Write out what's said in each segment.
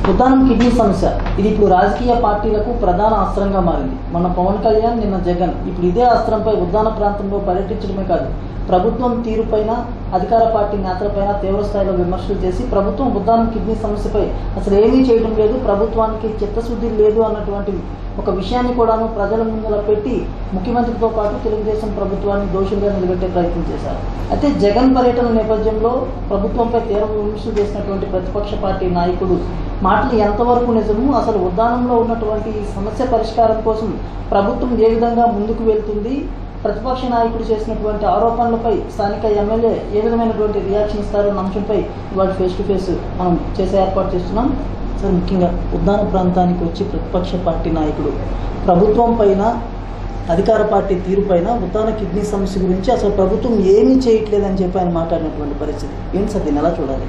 ఉదాహరణ కిడ్నీ సమస్య ఇది ఇప్పుడు రాజకీయ పార్టీలకు ప్రధాన అస్త్రంగా మారింది మన పవన్ కళ్యాణ్ నిన్న జగన్ ఇప్పుడు ఇదే అస్త్రంపై ఉద్దాన ప్రాంతంలో పర్యటించడమే కాదు ప్రభుత్వం తీరుపైన అధికార పార్టీ నేతలపైన తీవ్ర స్థాయిలో విమర్శలు చేసి ప్రభుత్వం ఉద్దానం కిడ్నీ సమస్యపై అసలు ఏమీ చేయడం లేదు ప్రభుత్వానికి చిత్తశుద్ధి లేదు అన్నటువంటి ఒక విషయాన్ని కూడాను ప్రజల ముందర పెట్టి ముఖ్యమంత్రితో పాటు తెలుగుదేశం ప్రభుత్వాన్ని దోషులుగా నిలబెట్టే ప్రయత్నం చేశారు అయితే జగన్ పర్యటన నేపథ్యంలో ప్రభుత్వంపై తీవ్ర విమర్శలు చేసినటువంటి ప్రతిపక్ష పార్టీ నాయకుడు మాటలు ఎంతవరకు నిజము అసలు ఉద్దానంలో ఉన్నటువంటి ఈ సమస్య పరిష్కారం కోసం ప్రభుత్వం ఏ విధంగా ముందుకు వెళ్తుంది ప్రతిపక్ష నాయకుడు చేసినటువంటి ఆరోపణలపై స్థానిక ఎమ్మెల్యే ఏ విధమైనటువంటి రియాక్షన్ ఇస్తారు అన్న అంశంపై ఇవాళ ఫేస్ టు ఫేస్ మనం చేసే ఏర్పాటు చేస్తున్నాం సార్ ముఖ్యంగా ఉద్దాన ప్రాంతానికి వచ్చి ప్రతిపక్ష పార్టీ నాయకుడు ప్రభుత్వం పైన అధికార పార్టీ తీరుపైన ఉద్దాన కిడ్నీ సమస్య గురించి అసలు ప్రభుత్వం ఏమీ చేయట్లేదని చెప్పి ఆయన మాట్లాడినటువంటి పరిస్థితి ఏంటి సార్ దీన్ని ఎలా చూడాలి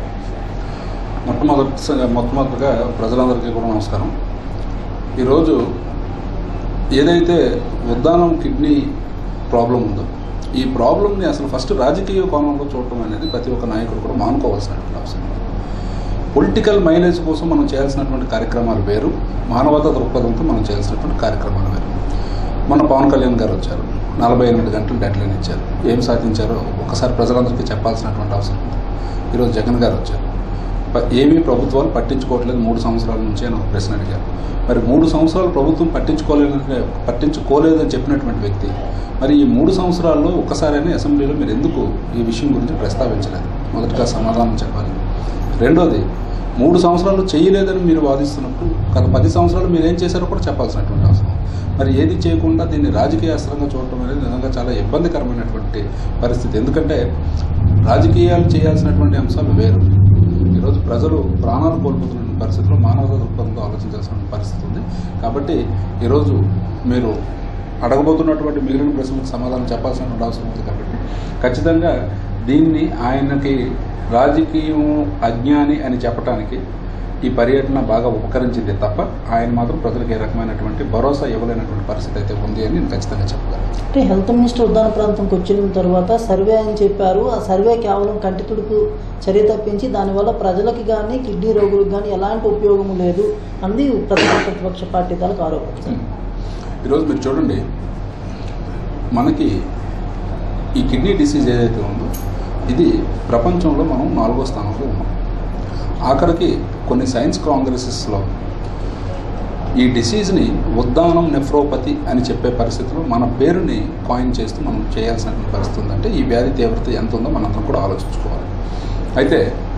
మొట్టమొదటి మొట్టమొదటిగా ప్రజలందరికీ కూడా నమస్కారం ఈరోజు ఏదైతే ఉద్దానం కిడ్నీ ప్రాబ్లం ఉందో ఈ ప్రాబ్లంని అసలు ఫస్ట్ రాజకీయ కోణంలో చూడటం అనేది ప్రతి ఒక్క నాయకుడు కూడా మానుకోవాల్సినటువంటి అవసరం ఉంది. పొలిటికల్ మైలేజ్ కోసం మనం చేయాల్సినటువంటి కార్యక్రమాలు వేరు మానవతా దృక్పథంతో మనం చేయాల్సినటువంటి కార్యక్రమాలు వేరు మన పవన్ కళ్యాణ్ గారు వచ్చారు నలభై ఎనిమిది గంటలు డెడ్ లైన్ ఇచ్చారు ఏం సాధించారో ఒకసారి ప్రజలందరికీ చెప్పాల్సినటువంటి అవసరం ఉంది ఈరోజు జగన్ గారు వచ్చారు ప- ఏమీ ప్రభుత్వాలు పట్టించుకోవట్లేదు మూడు సంవత్సరాల నుంచి అని ఒక ప్రశ్న అడిగారు మరి మూడు సంవత్సరాలు ప్రభుత్వం పట్టించుకోలేదంటే పట్టించుకోలేదని చెప్పినటువంటి వ్యక్తి మరి ఈ మూడు సంవత్సరాల్లో ఒక్కసారైనా అసెంబ్లీలో మీరు ఎందుకు ఈ విషయం గురించి ప్రస్తావించలేదు మొదటగా సమాధానం చెప్పాలి రెండోది మూడు సంవత్సరాలు చేయలేదని మీరు వాదిస్తున్నప్పుడు గత పది సంవత్సరాలు మీరు ఏం చేశారో కూడా చెప్పాల్సినటువంటి అవసరం మరి ఏది చేయకుండా దీన్ని రాజకీయ అస్త్రంగా చూడటం అనేది నిజంగా చాలా ఇబ్బందికరమైనటువంటి పరిస్థితి ఎందుకంటే రాజకీయాలు చేయాల్సినటువంటి అంశాలు వేరు ఈరోజు ప్రజలు ప్రాణాలు కోల్పోతున్న పరిస్థితిలో మానవతా దృక్పథంతో ఆలోచించాల్సిన పరిస్థితి ఉంది కాబట్టి ఈరోజు మీరు అడగబోతున్నటువంటి మిగిలిన ప్రశ్నలకు సమాధానం చెప్పాల్సినటువంటి అవసరం ఉంది కాబట్టి ఖచ్చితంగా దీన్ని ఆయనకి రాజకీయం అజ్ఞాని అని చెప్పడానికి ఈ పర్యటన బాగా ఉపకరించింది తప్ప ఆయన మాత్రం ప్రజలకు ఏ రకమైనటువంటి భరోసా ఇవ్వలేనటువంటి పరిస్థితి అయితే ఉంది అని నేను ఖచ్చితంగా చెప్పగలను అంటే హెల్త్ మినిస్టర్ ఉద్దాన ప్రాంతంకి వచ్చిన తర్వాత సర్వే అని చెప్పారు ఆ సర్వే కేవలం కంటి తుడుపు చర్య తప్పించి దానివల్ల ప్రజలకి కానీ కిడ్నీ రోగులకు కానీ ఎలాంటి ఉపయోగం లేదు అన్నది ప్రధాన ప్రతిపక్ష పార్టీ తాలకు ఆరోపణ సార్. ఈరోజు మీరు చూడండి మనకి ఈ కిడ్నీ డిసీజ్ ఏదైతే ఉందో ఇది ప్రపంచంలో మనం నాలుగో స్థానంలో ఉన్నాం ఆఖరికి కొన్ని సైన్స్ కాంగ్రెసెస్లో ఈ డిసీజ్ని ఉద్దానం నెఫ్రోపతి అని చెప్పే పరిస్థితిలో మన పేరుని కాయిన్ చేస్తూ మనం చేయాల్సిన పరిస్థితి ఉందంటే ఈ వ్యాధి తీవ్రత ఎంత ఉందో మనందరం కూడా ఆలోచించుకోవాలి అయితే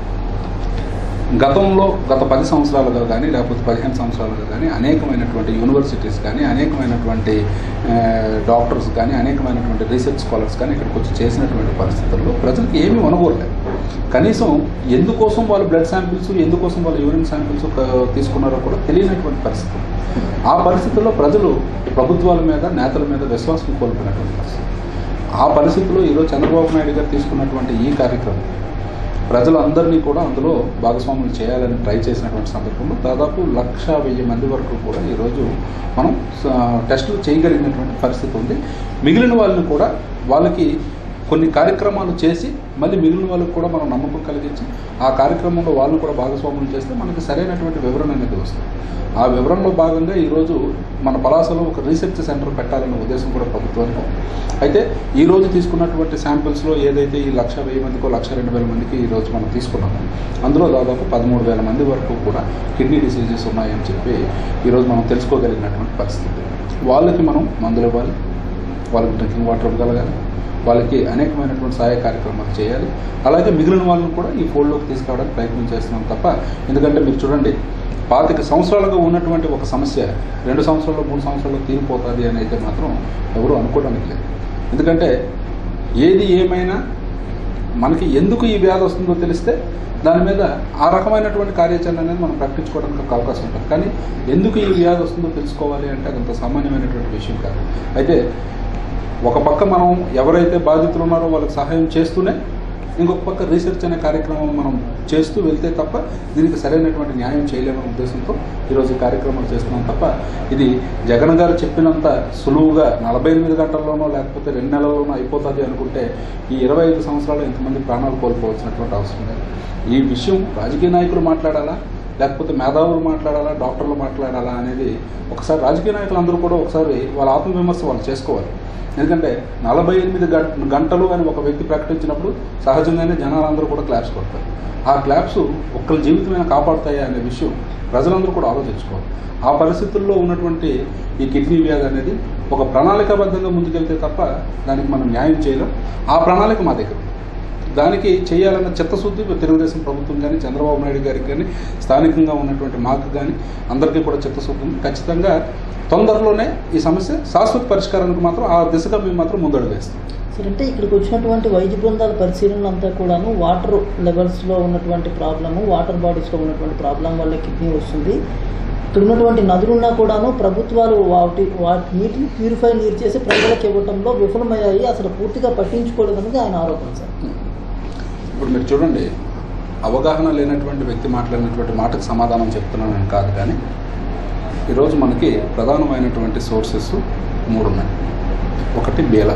గతంలో గత పది సంవత్సరాలుగా కానీ లేకపోతే పదిహేను సంవత్సరాలుగా కానీ అనేకమైనటువంటి యూనివర్సిటీస్ కానీ అనేకమైనటువంటి ఆ, డాక్టర్స్ కానీ అనేకమైనటువంటి రీసెర్చ్ స్కాలర్స్ కానీ ఇక్కడికి వచ్చి చేసినటువంటి పరిస్థితుల్లో ప్రజలకు ఏమీ అనుకోలేదు కనీసం ఎందుకోసం వాళ్ళు బ్లడ్ శాంపిల్స్ ఎందుకోసం వాళ్ళు యూరిన్ శాంపిల్స్ తీసుకున్నారో కూడా తెలియనటువంటి పరిస్థితి ఆ పరిస్థితుల్లో ప్రజలు ప్రభుత్వాల మీద నేతల మీద విశ్వాసం కోల్పోయినటువంటి పరిస్థితి ఆ పరిస్థితిలో ఈరోజు చంద్రబాబు నాయుడు గారు తీసుకున్నటువంటి ఈ కార్యక్రమం ప్రజలందరినీ కూడా అందులో భాగస్వాములు చేయాలని ట్రై చేసినటువంటి సందర్భంలో దాదాపు లక్ష వెయ్యి మంది వరకు కూడా ఈరోజు మనం స- టెస్టులు చేయగలిగినటువంటి పరిస్థితి ఉంది మిగిలిన వాళ్ళని కూడా వాళ్ళకి కొన్ని కార్యక్రమాలు చేసి మళ్ళీ మిగిలిన వాళ్ళకి కూడా మనం నమ్మకం కలిగించి ఆ కార్యక్రమంలో వాళ్ళని కూడా భాగస్వాములు చేస్తే మనకి సరైనటువంటి వివరణ అనేది వస్తుంది ఆ వివరణలో భాగంగా ఈరోజు మన పలాసలో ఒక రీసెర్చ్ సెంటర్ పెట్టాలనే ఉద్దేశం కూడా ప్రభుత్వానికి ఉంది. అయితే ఈ రోజు తీసుకున్నటువంటి శాంపిల్స్లో ఏదైతే ఈ లక్ష వెయ్యి మందికో లక్ష రెండు వేల మందికి ఈ రోజు మనం తీసుకున్నామో అందులో దాదాపు పదమూడు వేల మంది వరకు కూడా కిడ్నీ డిసీజెస్ ఉన్నాయని చెప్పి ఈరోజు మనం తెలుసుకోగలిగినటువంటి పరిస్థితి వాళ్ళకి మనం మందులు ఇవ్వాలి వాళ్ళకి డ్రింకింగ్ వాటర్ ఇవ్వగలగాలి వాళ్ళకి అనేకమైనటువంటి సహాయ కార్యక్రమాలు చేయాలి అలాగే మిగిలిన వాళ్ళని కూడా ఈ ఫోల్డ్లోకి తీసుకురావడానికి ప్రయత్నం చేస్తున్నాం తప్ప ఎందుకంటే మీరు చూడండి పాతిక సంవత్సరాలుగా ఉన్నటువంటి ఒక సమస్య రెండు సంవత్సరాలు మూడు సంవత్సరాలు తీరిపోతుంది అని అయితే మాత్రం ఎవరు అనుకోవడానికి లేదు ఎందుకంటే ఏది ఏమైనా మనకి ఎందుకు ఈ వ్యాధి వస్తుందో తెలిస్తే దాని మీద ఆ రకమైనటువంటి కార్యాచరణ అనేది మనం ప్రకటించుకోవడానికి ఒక అవకాశం ఉంటుంది కానీ ఎందుకు ఈ వ్యాధి వస్తుందో తెలుసుకోవాలి అంటే అదంత సామాన్యమైనటువంటి విషయం కాదు అయితే ఒక పక్క మనం ఎవరైతే బాధితులు ఉన్నారో వాళ్ళకి సహాయం చేస్తూనే ఇంకొక పక్క రీసెర్చ్ అనే కార్యక్రమం మనం చేస్తూ వెళ్తే తప్ప దీనికి సరైనటువంటి న్యాయం చేయలేమనే ఉద్దేశంతో ఈరోజు ఈ కార్యక్రమాలు చేస్తున్నాం తప్ప ఇది జగన్ గారు చెప్పినంత సులువుగా నలభై ఎనిమిది గంటల్లోనో లేకపోతే రెండు నెలల్లోనో అయిపోతుంది అనుకుంటే ఈ ఇరవై ఐదు సంవత్సరాలు ఇంతమంది ప్రాణాలు కోల్పోవాల్సినటువంటి అవసరం లేదు ఈ విషయం రాజకీయ నాయకులు మాట్లాడాలా లేకపోతే మేధావులు మాట్లాడాలా డాక్టర్లు మాట్లాడాలా అనేది ఒకసారి రాజకీయ నాయకులు అందరూ కూడా ఒకసారి వాళ్ళ ఆత్మవిమర్శ వాళ్ళు చేసుకోవాలి ఎందుకంటే నలభై ఎనిమిది గం- గంటలు అని ఒక వ్యక్తి ప్రకటించినప్పుడు సహజంగానే జనాలందరూ కూడా క్లాప్స్ కొడతారు ఆ క్లాప్స్ ఒక్కరి జీవితమైనా కాపాడుతాయా అనే విషయం ప్రజలందరూ కూడా ఆలోచించుకోవాలి ఆ పరిస్థితుల్లో ఉన్నటువంటి ఈ కిడ్నీ వ్యాధి అనేది ఒక ప్రణాళికాబద్ధంగా ముందుకెళ్తే తప్ప దానికి మనం న్యాయం చేయలేం ఆ ప్రణాళిక మా దగ్గర ఉంది. దానికి చేయాలన్న చిత్తశుద్ధి తెలుగుదేశం ప్రభుత్వం కానీ చంద్రబాబు నాయుడు గారికి కానీ స్థానికంగా ఉన్నటువంటి మాకు కానీ అందరికీ కూడా చిత్తశుద్ధి ఉంది ఖచ్చితంగా తొందరలోనే ఈ సమస్య శాశ్వత పరిష్కారానికి మాత్రం ఆ దిశగా మేము మాత్రం ముందడుగు వేస్తాం సరే అంటే ఇక్కడికి వచ్చినటువంటి వైద్య బృందాల పరిశీలన అంతా కూడాను వాటర్ లెవెల్స్లో ఉన్నటువంటి ప్రాబ్లము వాటర్ బాడీస్లో ఉన్నటువంటి ప్రాబ్లం వల్ల కిడ్నీ వస్తుంది ఇక్కడ ఉన్నటువంటి నదులున్నా కూడాను ప్రభుత్వాలు వాటి వాటి నీటిని ప్యూరిఫై నీరు చేసి ప్రజలకు ఇవ్వడంలో విఫలమయ్యాయి అసలు పూర్తిగా పట్టించుకోలేదన్నది ఆయన ఆరోపణ సార్ ఇప్పుడు మీరు చూడండి అవగాహన లేనటువంటి వ్యక్తి మాట్లాడినటువంటి మాటకు సమాధానం చెప్తున్నానని కాదు కానీ ఈరోజు మనకి ప్రధానమైనటువంటి సోర్సెస్ మూడు ఉన్నాయి ఒకటి బేల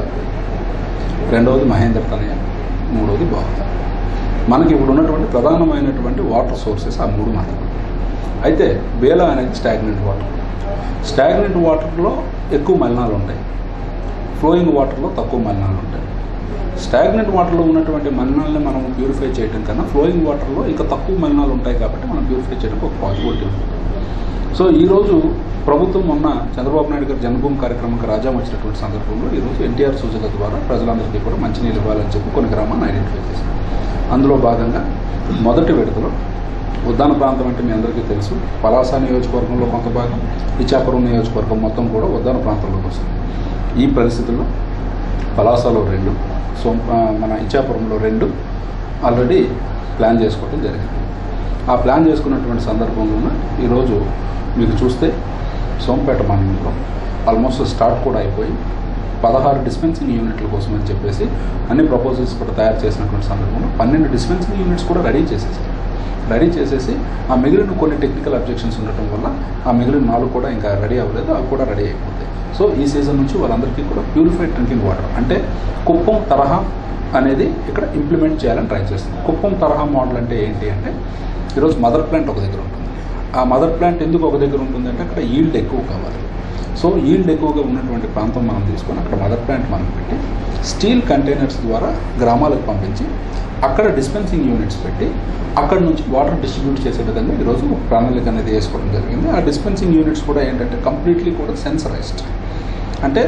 రెండవది మహేంద్ర తనయ మూడవది బాహుత మనకి ఇప్పుడు ఉన్నటువంటి ప్రధానమైనటువంటి వాటర్ సోర్సెస్ ఆ మూడు మాత్రమే అయితే బేల అనేది స్టాగ్నెంట్ వాటర్ స్టాగ్నెంట్ వాటర్లో ఎక్కువ మలినాలు ఉంటాయి ఫ్లోయింగ్ వాటర్లో తక్కువ మలినాలు ఉంటాయి స్టాగ్నెంట్ వాటర్లో ఉన్నటువంటి మలినాలని మనం ప్యూరిఫై చేయడం కన్నా ఫ్లోయింగ్ వాటర్లో ఇంకా తక్కువ మలినాలు ఉంటాయి కాబట్టి మనం ప్యూరిఫై చేయడానికి ఒక పాసిబిలిటీ ఉంది సో ఈరోజు ప్రభుత్వం మొన్న చంద్రబాబు నాయుడు గారి జన్మభూమి కార్యక్రమంకి రాజా వచ్చినటువంటి సందర్భంలో ఈరోజు ఎన్టీఆర్ సూచన ద్వారా ప్రజలందరికీ కూడా మంచినీళ్ళు ఇవ్వాలని చెప్పి కొన్ని గ్రామాలను ఐడెంటిఫై చేశారు అందులో భాగంగా మొదటి విడతలో ఉద్దాన ప్రాంతం అంటే మీ అందరికీ తెలుసు పలాస నియోజకవర్గంలో కొంత భాగం ఇచ్చాపురం నియోజకవర్గం మొత్తం కూడా ఉద్దాన ప్రాంతంలోకి వస్తుంది ఈ పరిస్థితుల్లో పలాసలో రెండు సో ఆ, మన ఇచ్చాపురంలో రెండు ఆల్రెడీ ప్లాన్ చేసుకోవడం జరిగింది ఆ ప్లాన్ చేసుకున్నటువంటి సందర్భంలోన ఈరోజు మీకు చూస్తే సోంపేట మండలంలో ఆల్మోస్ట్ స్టార్ట్ కూడా అయిపోయి పదహారు డిస్పెన్సింగ్ యూనిట్ల కోసం అని చెప్పేసి అన్ని ప్రపోజల్స్ కూడా తయారు చేసినటువంటి సందర్భంలో పన్నెండు డిస్పెన్సింగ్ యూనిట్స్ కూడా రెడీ చేసేసారు రెడీ చేసేసి ఆ మిగిలిన కొన్ని టెక్నికల్ అబ్జెక్షన్స్ ఉండటం వల్ల ఆ మిగిలిన నాలుగు కూడా ఇంకా రెడీ అవ్వలేదు అవి కూడా రెడీ అయిపోతాయి సో ఈ సీజన్ నుంచి వాళ్ళందరికీ కూడా ప్యూరిఫైడ్ డ్రింకింగ్ వాటర్ అంటే కుప్పం తరహా అనేది ఇక్కడ ఇంప్లిమెంట్ చేయాలని ట్రై చేస్తుంది కుప్పం తరహా మోడల్ అంటే ఏంటి అంటే ఈరోజు మదర్ ప్లాంట్ ఒక దగ్గర ఉంటుంది ఆ మదర్ ప్లాంట్ ఎందుకు ఒక దగ్గర ఉంటుంది అంటే అక్కడ ఈల్డ్ ఎక్కువ కావాలి సో ఈల్డ్ ఎక్కువగా ఉన్నటువంటి ప్రాంతం మనం తీసుకొని అక్కడ మదర్ ప్లాంట్ మనం పెట్టి స్టీల్ కంటైనర్స్ ద్వారా గ్రామాలకు పంపించి అక్కడ డిస్పెన్సింగ్ యూనిట్స్ పెట్టి అక్కడ నుంచి వాటర్ డిస్ట్రిబ్యూట్ చేసే విధంగా ఈరోజు ఒక ప్రణాళిక అనేది వేసుకోవడం జరిగింది ఆ డిస్పెన్సింగ్ యూనిట్స్ కూడా ఏంటంటే కంప్లీట్లీ కూడా సెన్సరైజ్డ్ అంటే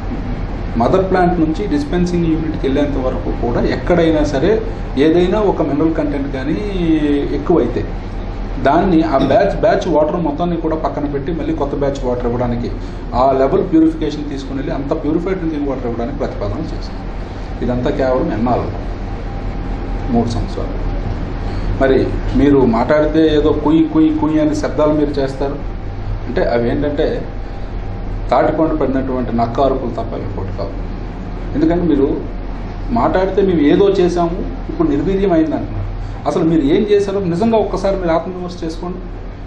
మదర్ ప్లాంట్ నుంచి డిస్పెన్సింగ్ యూనిట్కి వెళ్ళేంత వరకు కూడా ఎక్కడైనా సరే ఏదైనా ఒక మినరల్ కంటెంట్ కానీ ఎక్కువైతే దాన్ని ఆ బ్యాచ్ బ్యాచ్ వాటర్ మొత్తాన్ని కూడా పక్కన పెట్టి మళ్ళీ కొత్త బ్యాచ్ వాటర్ ఇవ్వడానికి ఆ లెవెల్ ప్యూరిఫికేషన్ తీసుకుని వెళ్ళి అంత ప్యూరిఫైడ్ డ్రింకింగ్ వాటర్ ఇవ్వడానికి ప్రతిపాదన చేసింది ఇదంతా కేవలం ఎన్నాళ్ళు మూడు సంవత్సరాలు మరి మీరు మాట్లాడితే ఏదో కుయ్యి కుయ్యి కుయ్యి అని శబ్దాలు మీరు చేస్తారు అంటే అవి ఏంటంటే తాటిపండు పడినటువంటి నక్క అరుపులు తప్ప ఇంకోటి కావు ఎందుకంటే మీరు మాట్లాడితే మేము ఏదో చేశాము ఇప్పుడు నిర్వీర్యం అయింది అంటున్నారు అసలు మీరు ఏం చేశారో నిజంగా ఒక్కసారి మీరు ఆత్మవిమర్శ చేసుకోండి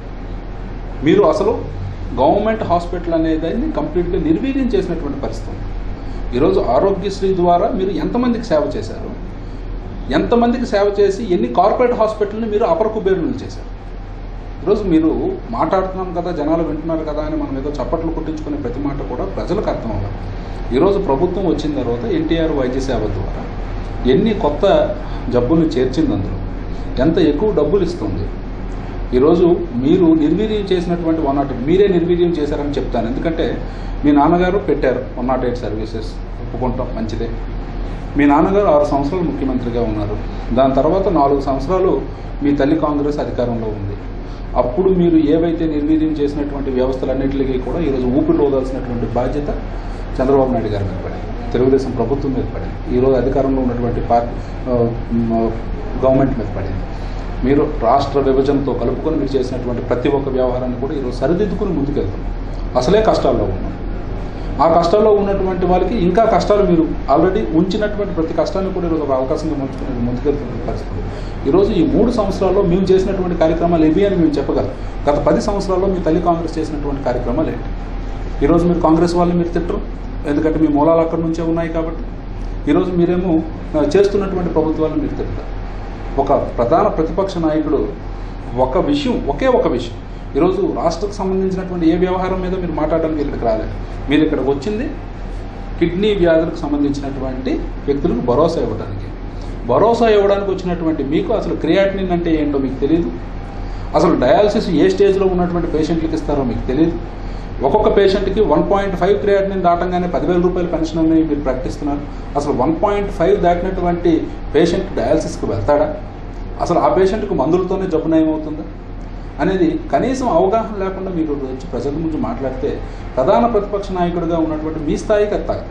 మీరు అసలు గవర్నమెంట్ హాస్పిటల్ అనేదాన్ని కంప్లీట్గా నిర్వీర్యం చేసినటువంటి పరిస్థితి ఉంది ఈరోజు ఆరోగ్యశ్రీ ద్వారా మీరు ఎంతమందికి సేవ చేశారు ఎంతమందికి సేవ చేసి ఎన్ని కార్పొరేట్ హాస్పిటల్ని మీరు అపర కుబేరులు చేశారు ఈరోజు మీరు మాట్లాడుతున్నాం కదా జనాలు వింటున్నారు కదా అని మనం ఏదో చప్పట్లు కొట్టించుకునే ప్రతి మాట కూడా ప్రజలకు అర్థం అవ్వాలి ఈరోజు ప్రభుత్వం వచ్చిన తర్వాత ఎన్టీఆర్ వైద్య సేవ ద్వారా ఎన్ని కొత్త జబ్బులు చేర్చింది అందులో ఎంత ఎక్కువ డబ్బులు ఇస్తుంది ఈరోజు మీరు నిర్వీర్యం చేసినటువంటి వన్ నాట్ మీరే నిర్వీర్యం చేశారని చెప్తాను ఎందుకంటే మీ నాన్నగారు పెట్టారు వన్ నాట్ ఎయిట్ సర్వీసెస్ ఒప్పుకుంటాం మంచిదే మీ నాన్నగారు ఆరు సంవత్సరాలు ముఖ్యమంత్రిగా ఉన్నారు దాని తర్వాత నాలుగు సంవత్సరాలు మీ తల్లి కాంగ్రెస్ అధికారంలో ఉంది అప్పుడు మీరు ఏవైతే నిర్వీర్యం చేసినటువంటి వ్యవస్థలన్నింటికీ కూడా ఈరోజు ఊపిరి ఓదాల్సినటువంటి బాధ్యత చంద్రబాబు నాయుడు గారి మీద పడింది తెలుగుదేశం ప్రభుత్వం మీద పడింది ఈరోజు అధికారంలో ఉన్నటువంటి పార్టీ గవర్నమెంట్ మీద పడింది మీరు రాష్ట్ర విభజనతో కలుపుకొని మీరు చేసినటువంటి ప్రతి ఒక్క వ్యవహారాన్ని కూడా ఈరోజు సరిదిద్దుకుని ముందుకెళ్తున్నాం అసలే కష్టాల్లో ఉన్నాం ఆ కష్టాల్లో ఉన్నటువంటి వాళ్ళకి ఇంకా కష్టాలు మీరు ఆల్రెడీ ఉంచినటువంటి ప్రతి కష్టాన్ని కూడా ఈరోజు ఒక అవకాశంగా ముంచుకుని ముందుకెళ్తున్న పరిస్థితి ఈరోజు ఈ మూడు సంవత్సరాల్లో మేము చేసినటువంటి కార్యక్రమాలు ఇవి అని మేము చెప్పగలం గత పది సంవత్సరాల్లో మీ తల్లి కాంగ్రెస్ చేసినటువంటి కార్యక్రమాలు ఏంటి ఈరోజు మీరు కాంగ్రెస్ వాళ్ళని మీరు తిట్టరు ఎందుకంటే మీ మూలాలు అక్కడి నుంచే ఉన్నాయి కాబట్టి ఈరోజు మీరేమో ఆ, చేస్తున్నటువంటి ప్రభుత్వాలను మీరు తిడతారు ఒక ప్రధాన ప్రతిపక్ష నాయకుడు ఒక విషయం ఒకే ఒక విషయం ఈరోజు రాష్ట్రకు సంబంధించినటువంటి ఏ వ్యవహారం మీద మీరు మాట్లాడడానికి ఇక్కడికి రాలేదు మీరు ఇక్కడికి వచ్చింది కిడ్నీ వ్యాధులకు సంబంధించినటువంటి వ్యక్తులకు భరోసా ఇవ్వడానికి భరోసా ఇవ్వడానికి వచ్చినటువంటి మీకు అసలు క్రియాటినిన్ అంటే ఏంటో మీకు తెలియదు అసలు డయాలసిస్ ఏ స్టేజ్లో ఉన్నటువంటి పేషెంట్లకు ఇస్తారో మీకు తెలియదు ఒక్కొక్క పేషెంట్కి వన్ పాయింట్ ఫైవ్ క్రియాటినిన్ దాటంగానే పదివేల రూపాయల పెన్షన్ అని మీరు ప్రకటిస్తున్నారు అసలు వన్ పాయింట్ ఫైవ్ దాటినటువంటి పేషెంట్ డయాలసిస్కి వెళ్తాడా అసలు ఆ పేషెంట్కి మందులతోనే జబ్బు నయమవుతుందా అనేది కనీసం అవగాహన లేకుండా మీరు వచ్చి ప్రజల ముందు మాట్లాడితే ప్రధాన ప్రతిపక్ష నాయకుడిగా ఉన్నటువంటి మీ స్థాయికి అది తగ్గదు.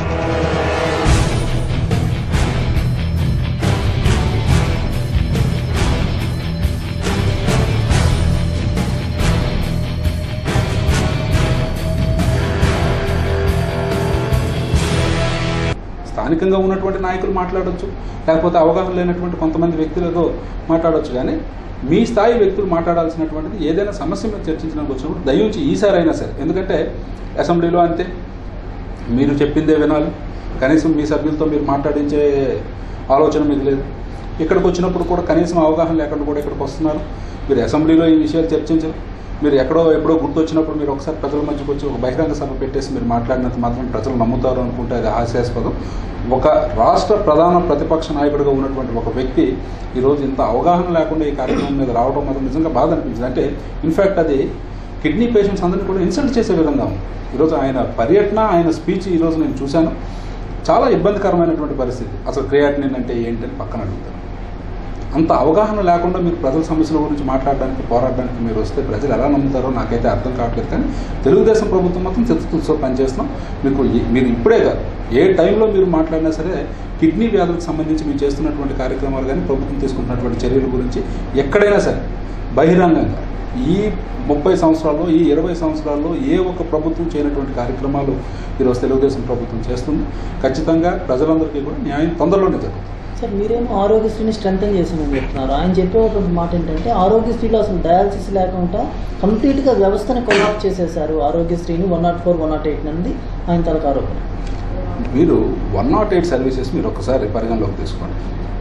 స్థానికంగా ఉన్నటువంటి నాయకులు మాట్లాడొచ్చు లేకపోతే అవగాహన లేనటువంటి కొంతమంది వ్యక్తులతో మాట్లాడొచ్చు కానీ మీ స్థాయి వ్యక్తులు మాట్లాడాల్సినటువంటిది ఏదైనా సమస్య మీద చర్చించడానికి వచ్చినప్పుడు దయించి ఈసారి అయినా సరే ఎందుకంటే అసెంబ్లీలో అంతే మీరు చెప్పిందే వినాలి కనీసం మీ సభ్యులతో మీరు మాట్లాడించే ఆలోచన మీకు లేదు ఇక్కడికి వచ్చినప్పుడు కూడా కనీసం అవగాహన లేకుండా కూడా ఇక్కడికి వస్తున్నారు మీరు అసెంబ్లీలో ఈ విషయాలు చర్చించరు మీరు ఎక్కడో ఎప్పుడో గుర్తొచ్చినప్పుడు మీరు ఒకసారి ప్రజల మధ్యకి వచ్చి ఒక బహిరంగ సభ పెట్టేసి మీరు మాట్లాడినంత మాత్రం ప్రజలు నమ్ముతారు అనుకుంటే అది హాస్యాస్పదం ఒక రాష్ట్ర ప్రధాన ప్రతిపక్ష నాయకుడిగా ఉన్నటువంటి ఒక వ్యక్తి ఈరోజు ఇంత అవగాహన లేకుండా ఈ కార్యక్రమం మీద రావడం మాత్రం నిజంగా బాధ అనిపించింది అంటే ఇన్ఫ్యాక్ట్ అది కిడ్నీ పేషెంట్స్ అందరినీ కూడా ఇన్సల్ట్ చేసే విధంగా ఉంది ఈరోజు ఆయన పర్యటన ఆయన స్పీచ్ ఈరోజు నేను చూశాను చాలా ఇబ్బందికరమైనటువంటి పరిస్థితి అసలు క్రియాటినిన్ అంటే ఏంటని పక్కన అడుగుతాను అంత అవగాహన లేకుండా మీరు ప్రజల సమస్యల గురించి మాట్లాడడానికి పోరాడడానికి మీరు వస్తే ప్రజలు ఎలా నమ్ముతారో నాకైతే అర్థం కావట్లేదు కానీ తెలుగుదేశం ప్రభుత్వం మాత్రం చిత్తశుద్ధితో పనిచేస్తున్నాం మీకు ఈ- మీరు ఇప్పుడే కాదు ఏ టైంలో మీరు మాట్లాడినా సరే కిడ్నీ వ్యాధులకు సంబంధించి మీరు చేస్తున్నటువంటి కార్యక్రమాలు కానీ ప్రభుత్వం తీసుకుంటున్నటువంటి చర్యల గురించి ఎక్కడైనా సరే బహిరంగంగా ఈ ముప్పై సంవత్సరాల్లో ఈ ఇరవై సంవత్సరాల్లో ఏ ఒక్క ప్రభుత్వం చేయనటువంటి కార్యక్రమాలు ఈరోజు తెలుగుదేశం ప్రభుత్వం చేస్తుంది ఖచ్చితంగా ప్రజలందరికీ కూడా న్యాయం తొందరలోనే జరుగుతుంది సార్ మీరేమో ఆరోగ్యశ్రీని స్ట్రెంథన్ చేసామని చెప్తున్నారు ఆయన చెప్పేటువంటి మాట ఏంటంటే ఆరోగ్యశ్రీలో అసలు డయాలసిస్ లేకుండా కంప్లీట్గా వ్యవస్థని కొలాప్ చేసేసారు ఆరోగ్యశ్రీని one nought four one nought eight నుండి ఆయన తలకు ఆరోపణ మీరు వన్ నాట్ ఎయిట్ సర్వీసెస్ మీరు ఒకసారి పరిగణలోకి తీసుకోండి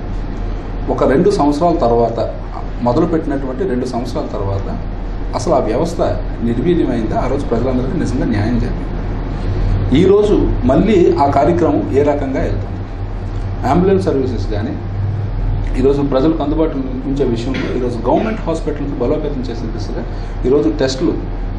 ఒక రెండు సంవత్సరాల తర్వాత మొదలు పెట్టినటువంటి రెండు సంవత్సరాల తర్వాత అసలు ఆ వ్యవస్థ నిర్వీర్యమైందా ఆ రోజు ప్రజలందరికీ నిజంగా న్యాయం జరిగింది ఈరోజు మళ్ళీ ఆ కార్యక్రమం ఏ రకంగా వెళ్తుంది అంబులెన్స్ సర్వీసెస్ కానీ ఈరోజు ప్రజలకు అందుబాటులో ఉంచే విషయంలో ఈరోజు గవర్నమెంట్ హాస్పిటల్కి బలోపేతం చేసే దిశగా ఈరోజు టెస్టులు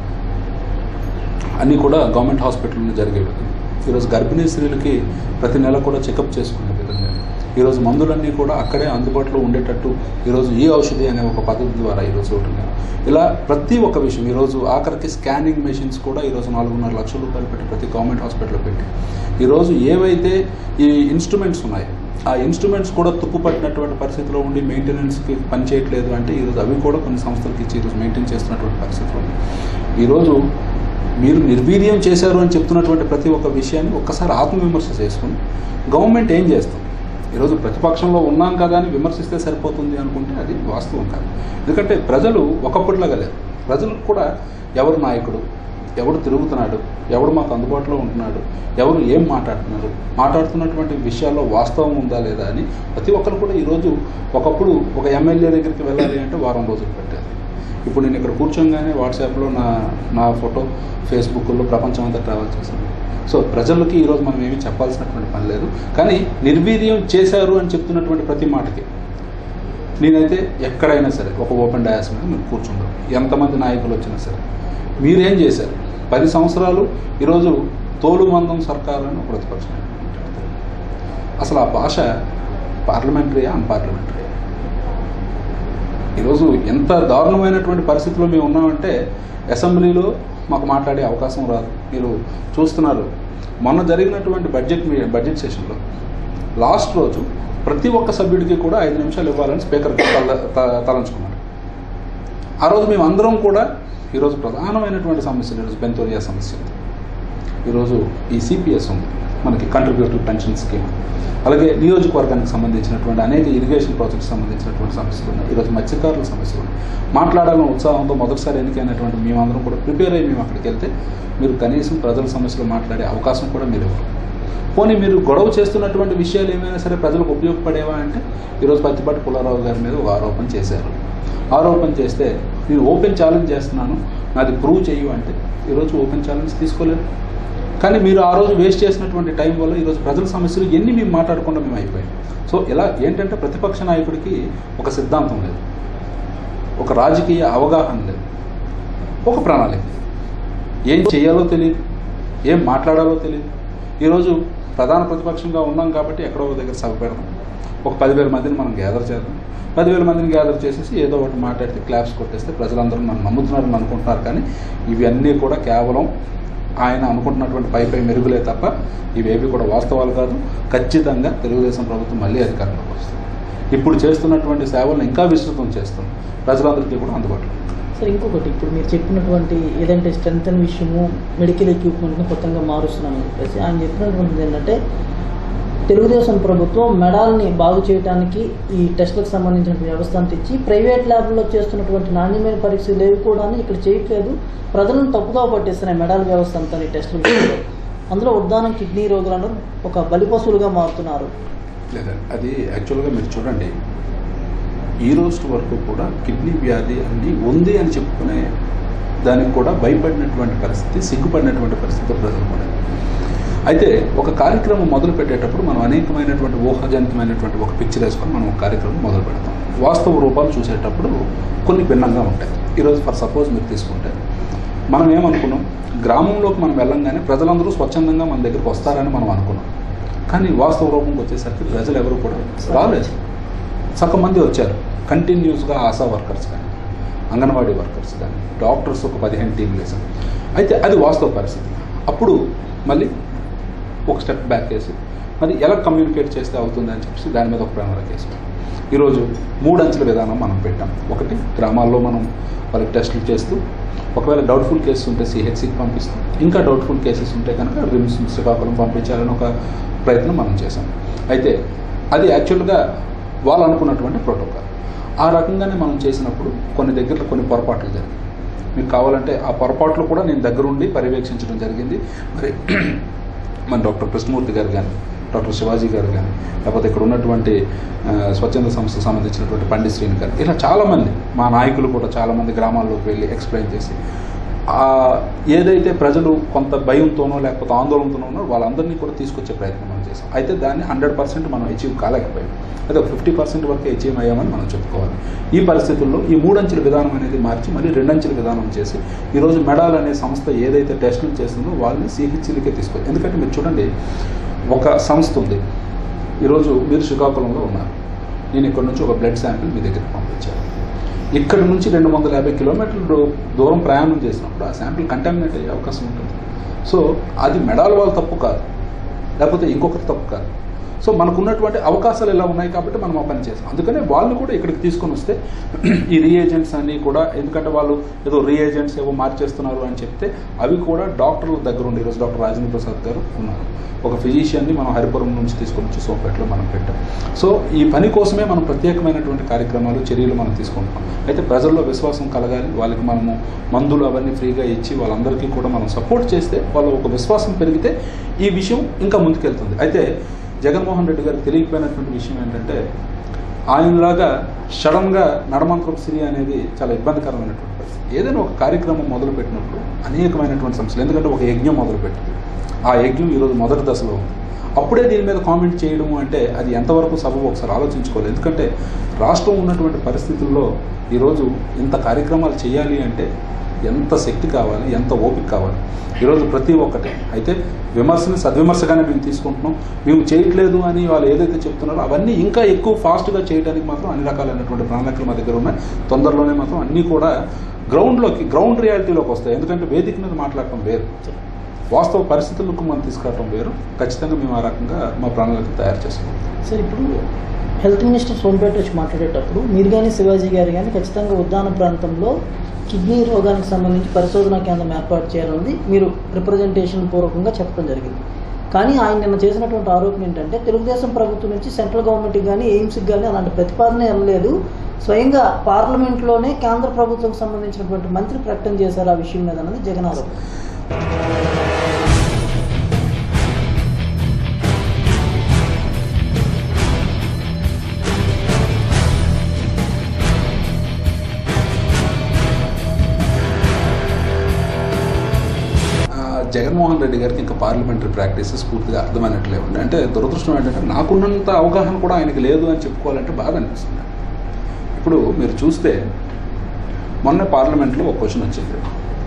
అన్నీ కూడా గవర్నమెంట్ హాస్పిటల్లో జరిగే విధంగా ఈరోజు గర్భిణీ స్త్రీలకి ప్రతి నెల కూడా చెకప్ చేసుకునే విధంగా ఈరోజు మందులన్నీ కూడా అక్కడే అందుబాటులో ఉండేటట్టు ఈరోజు ఈ ఔషధి అనే ఒక పద్ధతి ద్వారా ఈరోజు ఉంటున్నారు ఇలా ప్రతి ఒక్క విషయం ఈరోజు ఆఖరికి స్కానింగ్ మెషిన్స్ కూడా ఈరోజు నాలుగున్నర లక్షల రూపాయలు పెట్టి ప్రతి గవర్నమెంట్ హాస్పిటల్లో పెట్టి ఈరోజు ఏవైతే ఈ ఇన్స్ట్రుమెంట్స్ ఉన్నాయో ఆ ఇన్స్ట్రుమెంట్స్ కూడా తుప్పు పట్టినటువంటి పరిస్థితిలో ఉండి మెయింటెనెన్స్కి పని చేయట్లేదు అంటే ఈరోజు అవి కూడా కొన్ని సంస్థలకి ఇచ్చి ఈరోజు మెయింటైన్ చేస్తున్నటువంటి పరిస్థితులు ఉంది ఈరోజు మీరు నిర్వీర్యం చేశారు అని చెప్తున్నటువంటి ప్రతి ఒక్క విషయాన్ని ఒక్కసారి ఆత్మవిమర్శ చేసుకుని గవర్నమెంట్ ఏం చేస్తుంది ఈరోజు ప్రతిపక్షంలో ఉన్నాం కదా అని విమర్శిస్తే సరిపోతుంది అనుకుంటే అది వాస్తవం కాదు ఎందుకంటే ప్రజలు ఒకప్పటిలాగా లేరు ప్రజలకు కూడా ఎవరు నాయకుడు ఎవడు తిరుగుతున్నాడు ఎవడు మాకు అందుబాటులో ఉంటున్నాడు ఎవరు ఏం మాట్లాడుతున్నారు మాట్లాడుతున్నటువంటి విషయాల్లో వాస్తవం ఉందా లేదా అని ప్రతి ఒక్కరు కూడా ఈరోజు ఒకప్పుడు ఒక ఎమ్మెల్యే దగ్గరికి వెళ్ళాలి అంటే వారం రోజులు పెట్టారు ఇప్పుడు నేను ఇక్కడ కూర్చోగానే వాట్సాప్లో నా నా ఫోటో ఫేస్బుక్లో ప్రపంచం అంతా ట్రావెల్ చేశాను సో ప్రజలకి ఈరోజు మనం ఏమీ చెప్పాల్సినటువంటి పని లేదు కానీ నిర్వీర్యం చేశారు అని చెప్తున్నటువంటి ప్రతి మాటకి నేనైతే ఎక్కడైనా సరే ఒక ఓపెన్ డయాస్ మీద మీరు కూర్చుంటారు ఎంతమంది నాయకులు వచ్చినా సరే మీరేం చేశారు పది సంవత్సరాలు ఈరోజు తోలు మందం సర్కారు అని ఒక ప్రతిపక్ష నాయకుడు మాట్లాడతారు అసలు ఆ భాష పార్లమెంటరీయా అన్పార్లమెంటరీయా ఈరోజు ఎంత దారుణమైనటువంటి పరిస్థితిలో మేము ఉన్నామంటే అసెంబ్లీలో మాకు మాట్లాడే అవకాశం రాదు మీరు చూస్తున్నారు మొన్న జరిగినటువంటి బడ్జెట్ మీ బడ్జెట్ సెషన్లో లాస్ట్ రోజు ప్రతి ఒక్క సభ్యుడికి కూడా ఐదు నిమిషాలు ఇవ్వాలని స్పీకర్ తల త- తలంచుకున్నారు ఆ రోజు మేము అందరం కూడా ఈరోజు ప్రధానమైనటువంటి సమస్య ఈరోజు బెంతోరియా సమస్య ఉంది ఈరోజు ఈ సిపిఎస్ ఉంది మనకి కంట్రిబ్యూటరీ పెన్షన్ స్కీమ్ అలాగే నియోజకవర్గానికి సంబంధించినటువంటి అనేక ఇరిగేషన్ ప్రాజెక్ట్స్ సంబంధించినటువంటి సమస్యలు ఉన్నాయి ఈరోజు మత్స్యకారుల సమస్యలు ఉన్నాయి మాట్లాడాలని ఉత్సాహంతో మొదటిసారి ఎన్నికైనటువంటి మేమందరం కూడా ప్రిపేర్ అయ్యి మేము అక్కడికి వెళ్తే మీరు కనీసం ప్రజల సమస్యలు మాట్లాడే అవకాశం కూడా మీరు ఇవ్వరు పోనీ మీరు గొడవ చేస్తున్నటువంటి విషయాలు ఏమైనా సరే ప్రజలకు ఉపయోగపడేవా అంటే ఈరోజు పత్తిపాటి పుల్లారావు గారి మీద ఒక ఆరోపణ చేశారు ఆరోపణ చేస్తే నేను ఓపెన్ ఛాలెంజ్ చేస్తున్నాను నాది ప్రూవ్ చేయు అంటే ఈరోజు ఓపెన్ ఛాలెంజ్ తీసుకోలేదు కానీ మీరు ఆ రోజు వేస్ట్ చేసినటువంటి టైం వల్ల ఈరోజు ప్రజల సమస్యలు ఎన్ని మేము మాట్లాడకుండా మేము అయిపోయాం సో ఇలా ఏంటంటే ప్రతిపక్ష నాయకుడికి ఒక సిద్ధాంతం లేదు ఒక రాజకీయ అవగాహన లేదు ఒక ప్రణాళిక లేదు. ఏం చేయాలో తెలియదు ఏం మాట్లాడాలో తెలియదు ఈరోజు ప్రధాన ప్రతిపక్షంగా ఉన్నాం కాబట్టి ఎక్కడో ఒక దగ్గర సభ పెడదాం ఒక పదివేల మందిని మనం గ్యాదర్ చేద్దాం పదివేల మందిని గ్యాదర్ చేసేసి ఏదో ఒకటి మాట్లాడితే క్లాప్స్ కొట్టేస్తే ప్రజలందరూ నన్ను నమ్ముతున్నారని అనుకుంటున్నారు కానీ ఇవన్నీ కూడా కేవలం ఆయన అనుకుంటున్నటువంటి పై పై మెరుగులే తప్ప ఇవేవి కూడా వాస్తవాలు కాదు ఖచ్చితంగా తెలుగుదేశం ప్రభుత్వం మళ్ళీ అధికారంలోకి వస్తుంది ఇప్పుడు చేస్తున్నటువంటి సేవలను ఇంకా విస్తృతం చేస్తుంది ప్రజలందరికీ కూడా అందుబాటులో ఉంది. సార్ ఇంకొకటి ఇప్పుడు మీరు చెప్పినటువంటి ఏదంటే స్ట్రెంత్ విషయము మెడికల్ ఎక్విప్మెంట్ని కొత్తగా మారుస్తున్నామని చెప్పేసి ఆయన చెప్పినటువంటిది ఏంటంటే తెలుగుదేశం ప్రభుత్వం మెడాల్ని బాగు చేయడానికి ఈ టెస్టులకు సంబంధించిన వ్యవస్థను తెచ్చి ప్రైవేట్ ల్యాబ్లో చేస్తున్నటువంటి నాణ్యమైన పరీక్షలు ఏవి కూడా ఇక్కడ చేయట్లేదు ప్రజలను తప్పుగా పట్టిస్తున్నాయి మెడాల్ వ్యవస్థ అంతా ఈ టెస్టుల విషయంలో అందులో ఉద్దానం కిడ్నీ రోగులను ఒక బలిపశువులుగా మారుతున్నారు లేదండి అది యాక్చువల్గా మీరు చూడండి ఈ రోజు వరకు కూడా కిడ్నీ వ్యాధి అన్ని ఉంది అని చెప్పుకునే దానికి కూడా భయపడినటువంటి పరిస్థితి సిగ్గుపడినటువంటి పరిస్థితి ప్రజలు కూడా అయితే ఒక కార్యక్రమం మొదలు పెట్టేటప్పుడు మనం అనేకమైనటువంటి ఊహాజనితమైనటువంటి ఒక పిక్చర్ వేసుకొని మనం ఒక కార్యక్రమం మొదలు పెడతాం వాస్తవ రూపాలు చూసేటప్పుడు కొన్ని భిన్నంగా ఉంటాయి ఈరోజు ఫర్ సపోజ్ మీరు తీసుకుంటే మనం ఏమనుకున్నాం గ్రామంలోకి మనం వెళ్ళంగానే ప్రజలందరూ స్వచ్ఛందంగా మన దగ్గరికి వస్తారని మనం అనుకున్నాం కానీ వాస్తవ రూపంకి వచ్చేసరికి ప్రజలు ఎవరు కూడా రాలేదు సగం మంది వచ్చారు కంటిన్యూస్గా ఆశా వర్కర్స్ కానీ అంగన్వాడీ వర్కర్స్ కానీ డాక్టర్స్ ఒక పదిహేను టీంలు వేసాం అయితే అది వాస్తవ పరిస్థితి అప్పుడు మళ్ళీ ఒక స్టెప్ బ్యాక్ వేసి మరి ఎలా కమ్యూనికేట్ చేస్తే అవుతుంది అని చెప్పేసి దాని మీద ఒక ప్రణాళిక వేసాం ఈరోజు మూడు అంచెల విధానం మనం పెట్టాం ఒకటి గ్రామాల్లో మనం వాళ్ళకి టెస్టులు చేస్తూ ఒకవేళ డౌట్ఫుల్ కేసెస్ ఉంటే సిహెచ్సికి పంపిస్తాం ఇంకా డౌట్ఫుల్ కేసెస్ ఉంటే కనుక రిమ్స్ శ్రీకాకుళం పంపించాలని ఒక ప్రయత్నం మనం చేసాం అయితే అది యాక్చువల్గా వాళ్ళు అనుకున్నటువంటి ప్రోటోకాల్ ఆ రకంగానే మనం చేసినప్పుడు కొన్ని దగ్గర కొన్ని పొరపాట్లు జరిగాయి మీకు కావాలంటే ఆ పొరపాట్లు కూడా నేను దగ్గరుండి పర్యవేక్షించడం జరిగింది మరి మన డాక్టర్ కృష్ణమూర్తి గారు కానీ డాక్టర్ శివాజీ గారు కానీ లేకపోతే ఇక్కడ ఉన్నటువంటి ఆ, స్వచ్ఛంద సంస్థకు సంబంధించినటువంటి పండిత్ శ్రీని గారు ఇలా చాలామంది మా నాయకులు కూడా చాలామంది గ్రామాల్లోకి వెళ్ళి ఎక్స్ప్లెయిన్ చేసి ఆ, ఏదైతే ప్రజలు కొంత భయంతోనో లేకపోతే ఆందోళనతోనో ఉన్నారో వాళ్ళందరినీ కూడా తీసుకొచ్చే ప్రయత్నం మనం చేసాం అయితే దాన్ని హండ్రెడ్ పర్సెంట్ మనం అచీవ్ కాలేకపోయాం అదే ఫిఫ్టీ పర్సెంట్ వరకు అచీవ్ అయ్యామని మనం చెప్పుకోవాలి ఈ పరిస్థితుల్లో ఈ మూడంచెల విధానం అనేది మార్చి మళ్ళీ రెండంచెల విధానం చేసి ఈరోజు మెడాల్ అనే సంస్థ ఏదైతే టెస్టులు చేస్తుందో వాళ్ళని సిహెచ్సీలకే తీసుకోవాలి ఎందుకంటే మీరు చూడండి ఒక సంస్థ ఉంది ఈరోజు మీరు శ్రీకాకుళంలో ఉన్నారు నేను ఇక్కడ నుంచి ఒక బ్లడ్ శాంపిల్ మీ దగ్గరికి పంపించాను ఇక్కడ నుంచి రెండు వందల యాభై కిలోమీటర్లు దూరం ప్రయాణం చేసినప్పుడు ఆ శాంపిల్ కంటామినేట్ అయ్యే అవకాశం ఉంటుంది సో అది మెడాల్ వాళ్ళ తప్పు కాదు లేకపోతే ఇంకొకరి తప్పు కాదు సో మనకు ఉన్నటువంటి అవకాశాలు ఎలా ఉన్నాయి కాబట్టి మనం ఆ పని చేసాం అందుకనే వాళ్ళు కూడా ఇక్కడికి తీసుకొని వస్తే ఈ రీఏజెంట్స్ అన్నీ కూడా ఎందుకంటే వాళ్ళు ఏదో రీఏజెంట్స్ ఏవో మార్చేస్తున్నారు అని చెప్తే అవి కూడా డాక్టర్ల దగ్గర ఉండి ఈరోజు డాక్టర్ రాజేంద్ర ప్రసాద్ గారు ఉన్నారు ఒక ఫిజిషియన్ని మనం హరిపురం నుంచి తీసుకొని వచ్చి సోంపేటలో మనం పెట్టాం సో ఈ పని కోసమే మనం ప్రత్యేకమైనటువంటి కార్యక్రమాలు చర్యలు మనం తీసుకుంటాం అయితే ప్రజల్లో విశ్వాసం కలగాలి వాళ్ళకి మనము మందులు అవన్నీ ఫ్రీగా ఇచ్చి వాళ్ళందరికీ కూడా మనం సపోర్ట్ చేస్తే వాళ్ళ ఒక విశ్వాసం పెరిగితే ఈ విషయం ఇంకా ముందుకెళ్తుంది అయితే జగన్మోహన్ రెడ్డి గారికి తెలియకపోయినటువంటి విషయం ఏంటంటే ఆయనలాగా సడన్గా నడమంత్రం సిరి అనేది చాలా ఇబ్బందికరమైనటువంటి పరిస్థితి ఏదైనా ఒక కార్యక్రమం మొదలుపెట్టినప్పుడు అనేకమైనటువంటి సమస్యలు ఎందుకంటే ఒక యజ్ఞం మొదలుపెట్టింది ఆ యజ్ఞం ఈరోజు మొదటి దశలో ఉంది అప్పుడే దీని మీద కామెంట్ చేయడము అంటే అది ఎంతవరకు సబబు ఒకసారి ఆలోచించుకోవాలి ఎందుకంటే రాష్ట్రం ఉన్నటువంటి పరిస్థితుల్లో ఈరోజు ఇంత కార్యక్రమాలు చేయాలి అంటే ఎంత శక్తి కావాలి ఎంత ఓపిక కావాలి ఈరోజు ప్రతి ఒక్కటి అయితే విమర్శని సద్విమర్శగానే మేము తీసుకుంటున్నాం మేము చేయట్లేదు అని వాళ్ళు ఏదైతే చెప్తున్నారో అవన్నీ ఇంకా ఎక్కువ ఫాస్ట్గా చేయడానికి మాత్రం అన్ని రకాలైనటువంటి ప్రణాళికలు మా దగ్గర ఉన్నాయి తొందరలోనే మాత్రం అన్నీ కూడా గ్రౌండ్లోకి గ్రౌండ్ రియాలిటీలోకి వస్తాయి ఎందుకంటే వేదిక మీద మాట్లాడటం వేరు వాస్తవ పరిస్థితులకు మనం తీసుకురావడం వేరు ఖచ్చితంగా మేము ఆ రకంగా మా ప్రణాళిక తయారు చేసుకుంటాం సార్ ఇప్పుడు హెల్త్ మినిస్టర్ సోంపేట వచ్చి మాట్లాడేటప్పుడు మీరు కానీ శివాజీ గారు కానీ ఖచ్చితంగా ఉద్దాన ప్రాంతంలో కిడ్నీ రోగానికి సంబంధించి పరిశోధనా కేంద్రం ఏర్పాటు చేయాలన్నది మీరు రిప్రజెంటేషన్ పూర్వకంగా చెప్పడం జరిగింది కానీ ఆయన నిన్న చేసినటువంటి ఆరోపణ ఏంటంటే తెలుగుదేశం ప్రభుత్వం నుంచి సెంట్రల్ గవర్నమెంట్కి కానీ ఎయిమ్స్కి కానీ అలాంటి ప్రతిపాదన వెళ్ళలేదు స్వయంగా పార్లమెంట్లోనే కేంద్ర ప్రభుత్వంకి సంబంధించినటువంటి మంత్రి ప్రకటన చేశారు ఆ విషయం మీద అన్నది జగన్ ఆరోపణ జగన్మోహన్ రెడ్డి గారికి ఇంకా పార్లమెంటరీ ప్రాక్టీసెస్ పూర్తిగా అర్థమైనట్లే ఉంది అంటే దురదృష్టం ఏంటంటే నాకున్నంత అవగాహన కూడా ఆయనకి లేదు అని చెప్పుకోవాలంటే బాధ అనిపిస్తుంది ఇప్పుడు మీరు చూస్తే మొన్న పార్లమెంట్లో ఒక క్వశ్చన్ వచ్చింది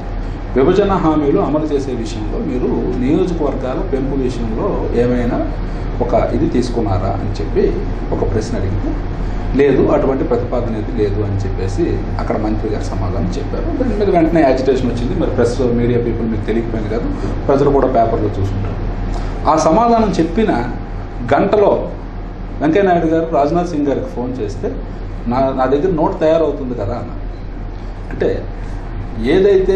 విభజన హామీలు అమలు చేసే విషయంలో మీరు నియోజకవర్గాల పెంపు విషయంలో ఏమైనా ఒక ఇది తీసుకున్నారా అని చెప్పి ఒక ప్రశ్న అడిగితే లేదు అటువంటి ప్రతిపాదన అయితే లేదు అని చెప్పేసి అక్కడ మంత్రి గారు సమాధానం చెప్పారు దాని మీద వెంటనే యాజిటేషన్ వచ్చింది మరి ప్రెస్ మీడియా పీపుల్ మీకు తెలియకపోయింది కాదు ప్రజలు కూడా పేపర్లో చూసుంటారు ఆ సమాధానం చెప్పిన గంటలో వెంకయ్యనాయుడు గారు రాజ్నాథ్ సింగ్ గారికి ఫోన్ చేస్తే నా నా దగ్గర నోట్ తయారవుతుంది కదా అన్నారు అంటే ఏదైతే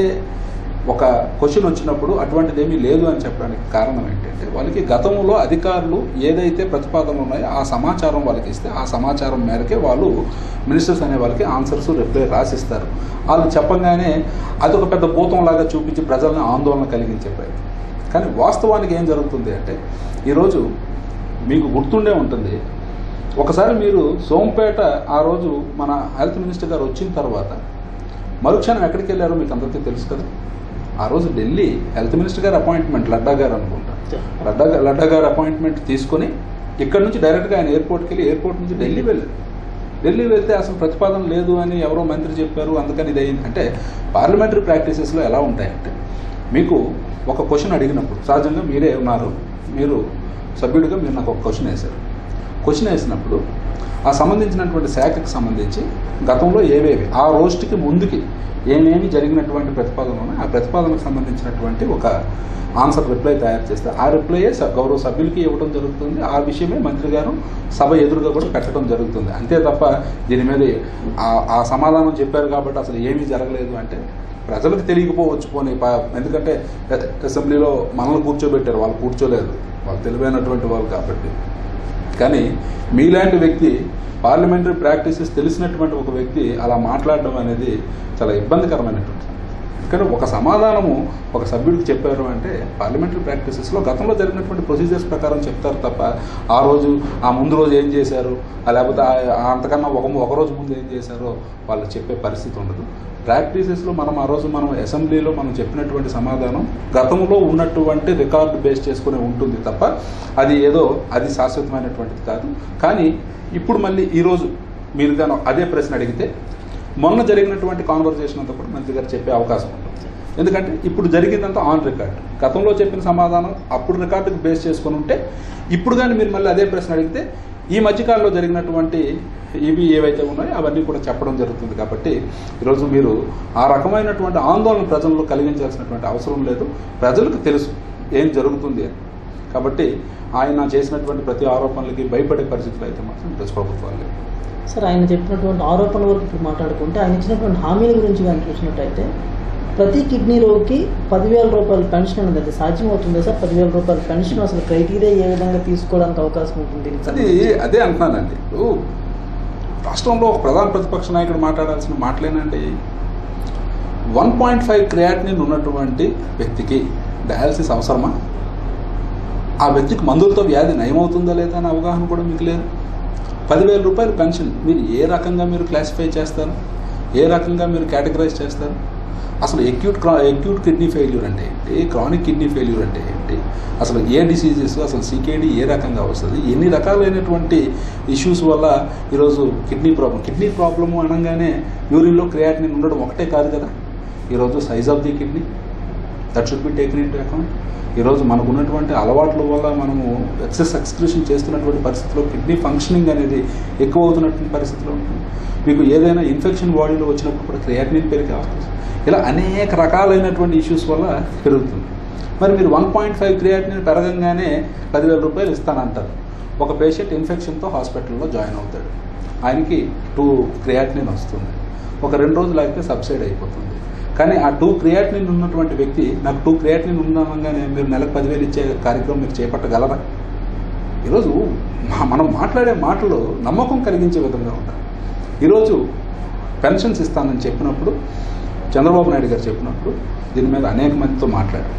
ఒక క్వశ్చన్ వచ్చినప్పుడు అటువంటిది ఏమీ లేదు అని చెప్పడానికి కారణం ఏంటంటే వాళ్ళకి గతంలో అధికారులు ఏదైతే ప్రతిపాదనలు ఉన్నాయో ఆ సమాచారం వాళ్ళకి ఇస్తే ఆ సమాచారం మేరకే వాళ్ళు మినిస్టర్స్ అనే వాళ్ళకి ఆన్సర్స్ రిప్లై రాసిస్తారు వాళ్ళు చెప్పగానే అది ఒక పెద్ద భూతంలాగా చూపించి ప్రజలను ఆందోళన కలిగించే ప్రయత్నం కానీ వాస్తవానికి ఏం జరుగుతుంది అంటే ఈరోజు మీకు గుర్తుండే ఉంటుంది ఒకసారి మీరు సోంపేట ఆ రోజు మన హెల్త్ మినిస్టర్ గారు వచ్చిన తర్వాత మరుక్షణం ఎక్కడికి వెళ్ళారో మీకు అందరికీ తెలుసు కదా ఆ రోజు Delhi health minister garu appointment Nadda garu అనుకుంటా లడ్డా గా- లడ్డా గారు అపాయింట్మెంట్ తీసుకొని ఇక్కడ నుంచి డైరెక్ట్గా ఆయన ఎయిర్పోర్ట్కి వెళ్ళి ఎయిర్పోర్ట్ నుంచి ఢిల్లీ వెళ్ళారు ఢిల్లీ వెళ్తే అసలు ప్రతిపాదన లేదు అని ఎవరో మంత్రి చెప్పారు అందుకని ఇది అయింది అంటే పార్లమెంటరీ ప్రాక్టీసెస్లో ఎలా ఉంటాయంటే మీకు ఒక క్వశ్చన్ అడిగినప్పుడు సహజంగా మీరే ఉన్నారు మీరు సభ్యుడిగా మీరు నాకు ఒక క్వశ్చన్ వేశారు క్వశ్చన్ వేసినప్పుడు ఆ సంబంధించినటువంటి శాఖకు సంబంధించి గతంలో ఏవేవి ఆ రోజుకి ముందుకి ఏమేమి జరిగినటువంటి ప్రతిపాదనలు ఉన్నాయి ఆ ప్రతిపాదనకు సంబంధించినటువంటి ఒక ఆన్సర్ రిప్లై తయారు చేస్తే ఆ రిప్లైయే స- గౌరవ సభ్యులకి ఇవ్వడం జరుగుతుంది ఆ విషయమే మంత్రి గారు సభ ఎదురుగా కూడా పెట్టడం జరుగుతుంది అంతే తప్ప దీని మీద ఆ- ఆ సమాధానం చెప్పారు కాబట్టి అసలు ఏమీ జరగలేదు అంటే ప్రజలకు తెలియకపోవచ్చు పోనీ ప- ఎందుకంటే అసెంబ్లీలో మనల్ని కూర్చోబెట్టారు వాళ్ళు కూర్చోలేదు వాళ్ళు తెలివైనటువంటి వాళ్ళు కాబట్టి కానీ మీలాంటి వ్యక్తి పార్లమెంటరీ ప్రాక్టీసెస్ తెలిసినటువంటి ఒక వ్యక్తి అలా మాట్లాడడం అనేది చాలా ఇబ్బందికరమైనటువంటి కానీ ఒక సమాధానము ఒక సభ్యుడికి చెప్పారు అంటే పార్లమెంటరీ ప్రాక్టీసెస్లో గతంలో జరిగినటువంటి ప్రొసీజర్స్ ప్రకారం చెప్తారు తప్ప ఆ రోజు ఆ ముందు రోజు ఏం చేశారు ఆ లేకపోతే ఆ- ఆ అంతకన్నా ఒక ఒక రోజు ముందు ఏం చేశారో వాళ్ళు చెప్పే పరిస్థితి ఉండదు ప్రాక్టీసెస్లో మనం ఆ రోజు మనం అసెంబ్లీలో మనం చెప్పినటువంటి సమాధానం గతంలో ఉన్నటువంటి రికార్డు బేస్ చేసుకుని ఉంటుంది తప్ప అది ఏదో అది శాశ్వతమైనటువంటిది కాదు కానీ ఇప్పుడు మళ్ళీ ఈరోజు మీరు కానీ అదే ప్రశ్న అడిగితే మొన్న జరిగినటువంటి కాన్వర్జేషన్ అంతా కూడా మంత్రి గారు చెప్పే అవకాశం ఉంటుంది ఎందుకంటే ఇప్పుడు జరిగిందంతా ఆన్ రికార్డ్ గతంలో చెప్పిన సమాధానం అప్పుడు రికార్డుకి బేస్ చేసుకొని ఉంటే ఇప్పుడు కానీ మీరు మళ్ళీ అదే ప్రశ్న అడిగితే ఈ మధ్యకాలంలో జరిగినటువంటి ఇవి ఏవైతే ఉన్నాయో అవన్నీ కూడా చెప్పడం జరుగుతుంది కాబట్టి ఈరోజు మీరు ఆ రకమైనటువంటి ఆందోళన ప్రజల్లో కలిగించాల్సినటువంటి అవసరం లేదు ప్రజలకు తెలుసు ఏం జరుగుతుంది అని కాబట్టి ఆయన చేసినటువంటి ప్రతి ఆరోపణలకి భయపడే పరిస్థితులు అయితే మాత్రం ఈరోజు ప్రభుత్వాలు లేవు సార్ ఆయన చెప్పినటువంటి ఆరోపణల వరకు ఇప్పుడు మాట్లాడుకుంటే ఆయన ఇచ్చినటువంటి హామీల గురించి కానీ చూసినట్టయితే ప్రతి కిడ్నీ రోగికి పదివేల రూపాయల పెన్షన్ అనేది అది సాధ్యం అవుతుందా సార్ పదివేల రూపాయల పెన్షన్ అసలు క్రైటీరియా ఏ విధంగా తీసుకోవడానికి అవకాశం ఉంటుంది దీనికి అది అదే అంటున్నానండి ఇప్పుడు రాష్ట్రంలో ఒక ప్రధాన ప్రతిపక్ష నాయకుడు మాట్లాడాల్సిన మాటలేనండి వన్ పాయింట్ ఫైవ్ క్రియాటినిన్ ఉన్నటువంటి వ్యక్తికి డయాలసిస్ అవసరమా ఆ వ్యక్తికి మందులతో వ్యాధి నయమవుతుందా లేదా అనే అవగాహన కూడా మీకు లేదు పదివేల రూపాయలు పెన్షన్ మీరు ఏ రకంగా మీరు క్లాసిఫై చేస్తారు ఏ రకంగా మీరు కేటగరైజ్ చేస్తారు అసలు ఎక్యూట్ క్రా ఎక్యూట్ కిడ్నీ ఫెయిల్యూర్ అంటే ఏంటి క్రానిక్ కిడ్నీ ఫెయిల్యూర్ అంటే ఏంటి అసలు ఏ డిసీజెస్ అసలు సీకేడి ఏ రకంగా వస్తుంది ఎన్ని రకాలైనటువంటి ఇష్యూస్ వల్ల ఈరోజు కిడ్నీ ప్రాబ్లం కిడ్నీ ప్రాబ్లము అనగానే యూరిన్లో క్రియాటినిన్ ఉండడం ఒకటే కాదు కదా ఈరోజు size of the kidney that should be taken in account ఈరోజు మనకు ఉన్నటువంటి అలవాట్ల వల్ల మనము ఎక్సెస్ ఎక్స్క్రిషన్ చేస్తున్నటువంటి పరిస్థితిలో కిడ్నీ ఫంక్షనింగ్ అనేది ఎక్కువ అవుతున్నటువంటి పరిస్థితిలో ఉంటుంది మీకు ఏదైనా ఇన్ఫెక్షన్ బాడీలో వచ్చినప్పుడు కూడా క్రియాటినిన్ పెరిగే అవకాశం ఇలా అనేక రకాలైనటువంటి ఇష్యూస్ వల్ల పెరుగుతుంది మరి మీరు వన్ పాయింట్ ఫైవ్ క్రియాటినిన్ పెరగంగానే పదివేల రూపాయలు ఇస్తానంటారు ఒక పేషెంట్ ఇన్ఫెక్షన్తో హాస్పిటల్లో జాయిన్ అవుతాడు ఆయనకి టూ క్రియాటినిన్ వస్తుంది ఒక రెండు రోజులు ఆగితే సబ్సైడ్ అయిపోతుంది కానీ ఆ టూ క్రియాటినిన్ ఉన్నటువంటి వ్యక్తి నాకు టూ క్రియాటినిన్ ఉన్నాగానే మీరు నెలకు పదివేలు ఇచ్చే కార్యక్రమం మీరు చేపట్టగలరా ఈరోజు మా- మనం మాట్లాడే మాటలు నమ్మకం కలిగించే విధంగా ఉంటాయి ఈరోజు పెన్షన్స్ ఇస్తానని చెప్పినప్పుడు చంద్రబాబు నాయుడు గారు చెప్పినప్పుడు దీని మీద అనేక మందితో మాట్లాడారు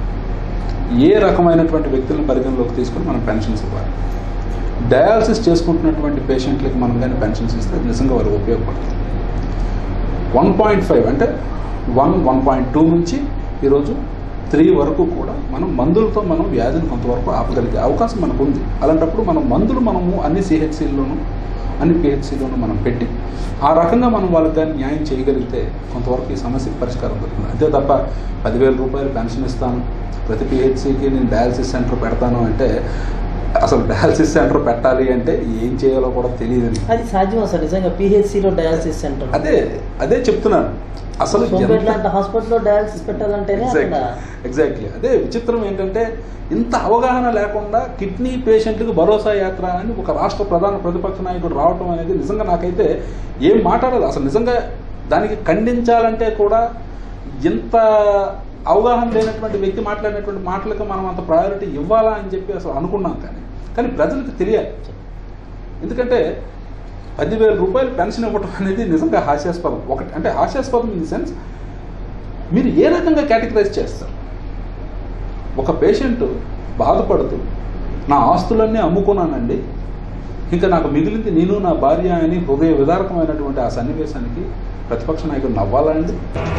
ఏ రకమైనటువంటి వ్యక్తులను పరిగణలోకి తీసుకొని మనం పెన్షన్స్ ఇవ్వాలి డయాలసిస్ చేసుకుంటున్నటువంటి పేషెంట్లకి మనం కానీ పెన్షన్స్ ఇస్తే అది నిజంగా వారికి ఉపయోగపడుతుంది వన్ పాయింట్ ఫైవ్ అంటే వన్ వన్ పాయింట్ టూ నుంచి ఈరోజు త్రీ వరకు కూడా మనం మందులతో మనం వ్యాధిని కొంతవరకు ఆపగలిగే అవకాశం మనకు ఉంది అలాంటప్పుడు మనం మందులు మనము అన్ని సిహెచ్సిల్లోనూ అన్ని పిహెచ్సిలోనూ మనం పెట్టి ఆ రకంగా మనం వాళ్ళకి కానీ న్యాయం చేయగలిగితే కొంతవరకు ఈ సమస్యకి పరిష్కారం దొరుకుతుంది అంతే తప్ప పదివేల రూపాయలు పెన్షన్ ఇస్తాను ప్రతి పిహెచ్సికి నేను డయాలసిస్ సెంటర్ పెడతాను అంటే అసలు డయాలసిస్ సెంటర్ పెట్టాలి అంటే ఏం చేయాలో కూడా తెలియదు అది సాధ్యం సార్ నిజంగా పిహెచ్సిలో డయాలసిస్ సెంటర్ అదే అదే చెప్తున్నాను అసలు సోంపేట ఎంత- లాంటి హాస్పిటల్లో డయాలసిస్ పెట్టాలంటేనే అక్కడ ఎగ్జాక్ట్లీ అదే విచిత్రం ఏంటంటే ఇంత అవగాహన లేకుండా కిడ్నీ పేషెంట్లకు భరోసా యాత్ర అని ఒక రాష్ట్ర ప్రధాన ప్రతిపక్ష నాయకుడు రావటం అనేది నిజంగా నాకైతే ఏం మాట్లాడదు అసలు నిజంగా దానికి ఖండించాలంటే కూడా ఇంత అవగాహన లేనటువంటి వ్యక్తి మాట్లాడినటువంటి మాటలకు మనం అంత ప్రయారిటీ ఇవ్వాలా అని చెప్పి అసలు అనుకున్నాం కానీ కానీ ప్రజలకు తెలియాలి ఎందుకంటే పదివేల రూపాయలు పెన్షన్ ఇవ్వటం అనేది నిజంగా హాస్యాస్పదం ఒకటి అంటే హాస్యాస్పదం ఇన్ ది సెన్స్ మీరు ఏ రకంగా కేటగరైజ్ చేస్తారు ఒక పేషెంట్ బాధపడుతూ నా ఆస్తులన్నీ అమ్ముకున్నానండి ఇంకా నాకు మిగిలింది నేను నా భార్య అని హృదయ విదారకమైనటువంటి ఆ సన్నివేశానికి ప్రతిపక్ష నాయకుడు నవ్వాలా అండి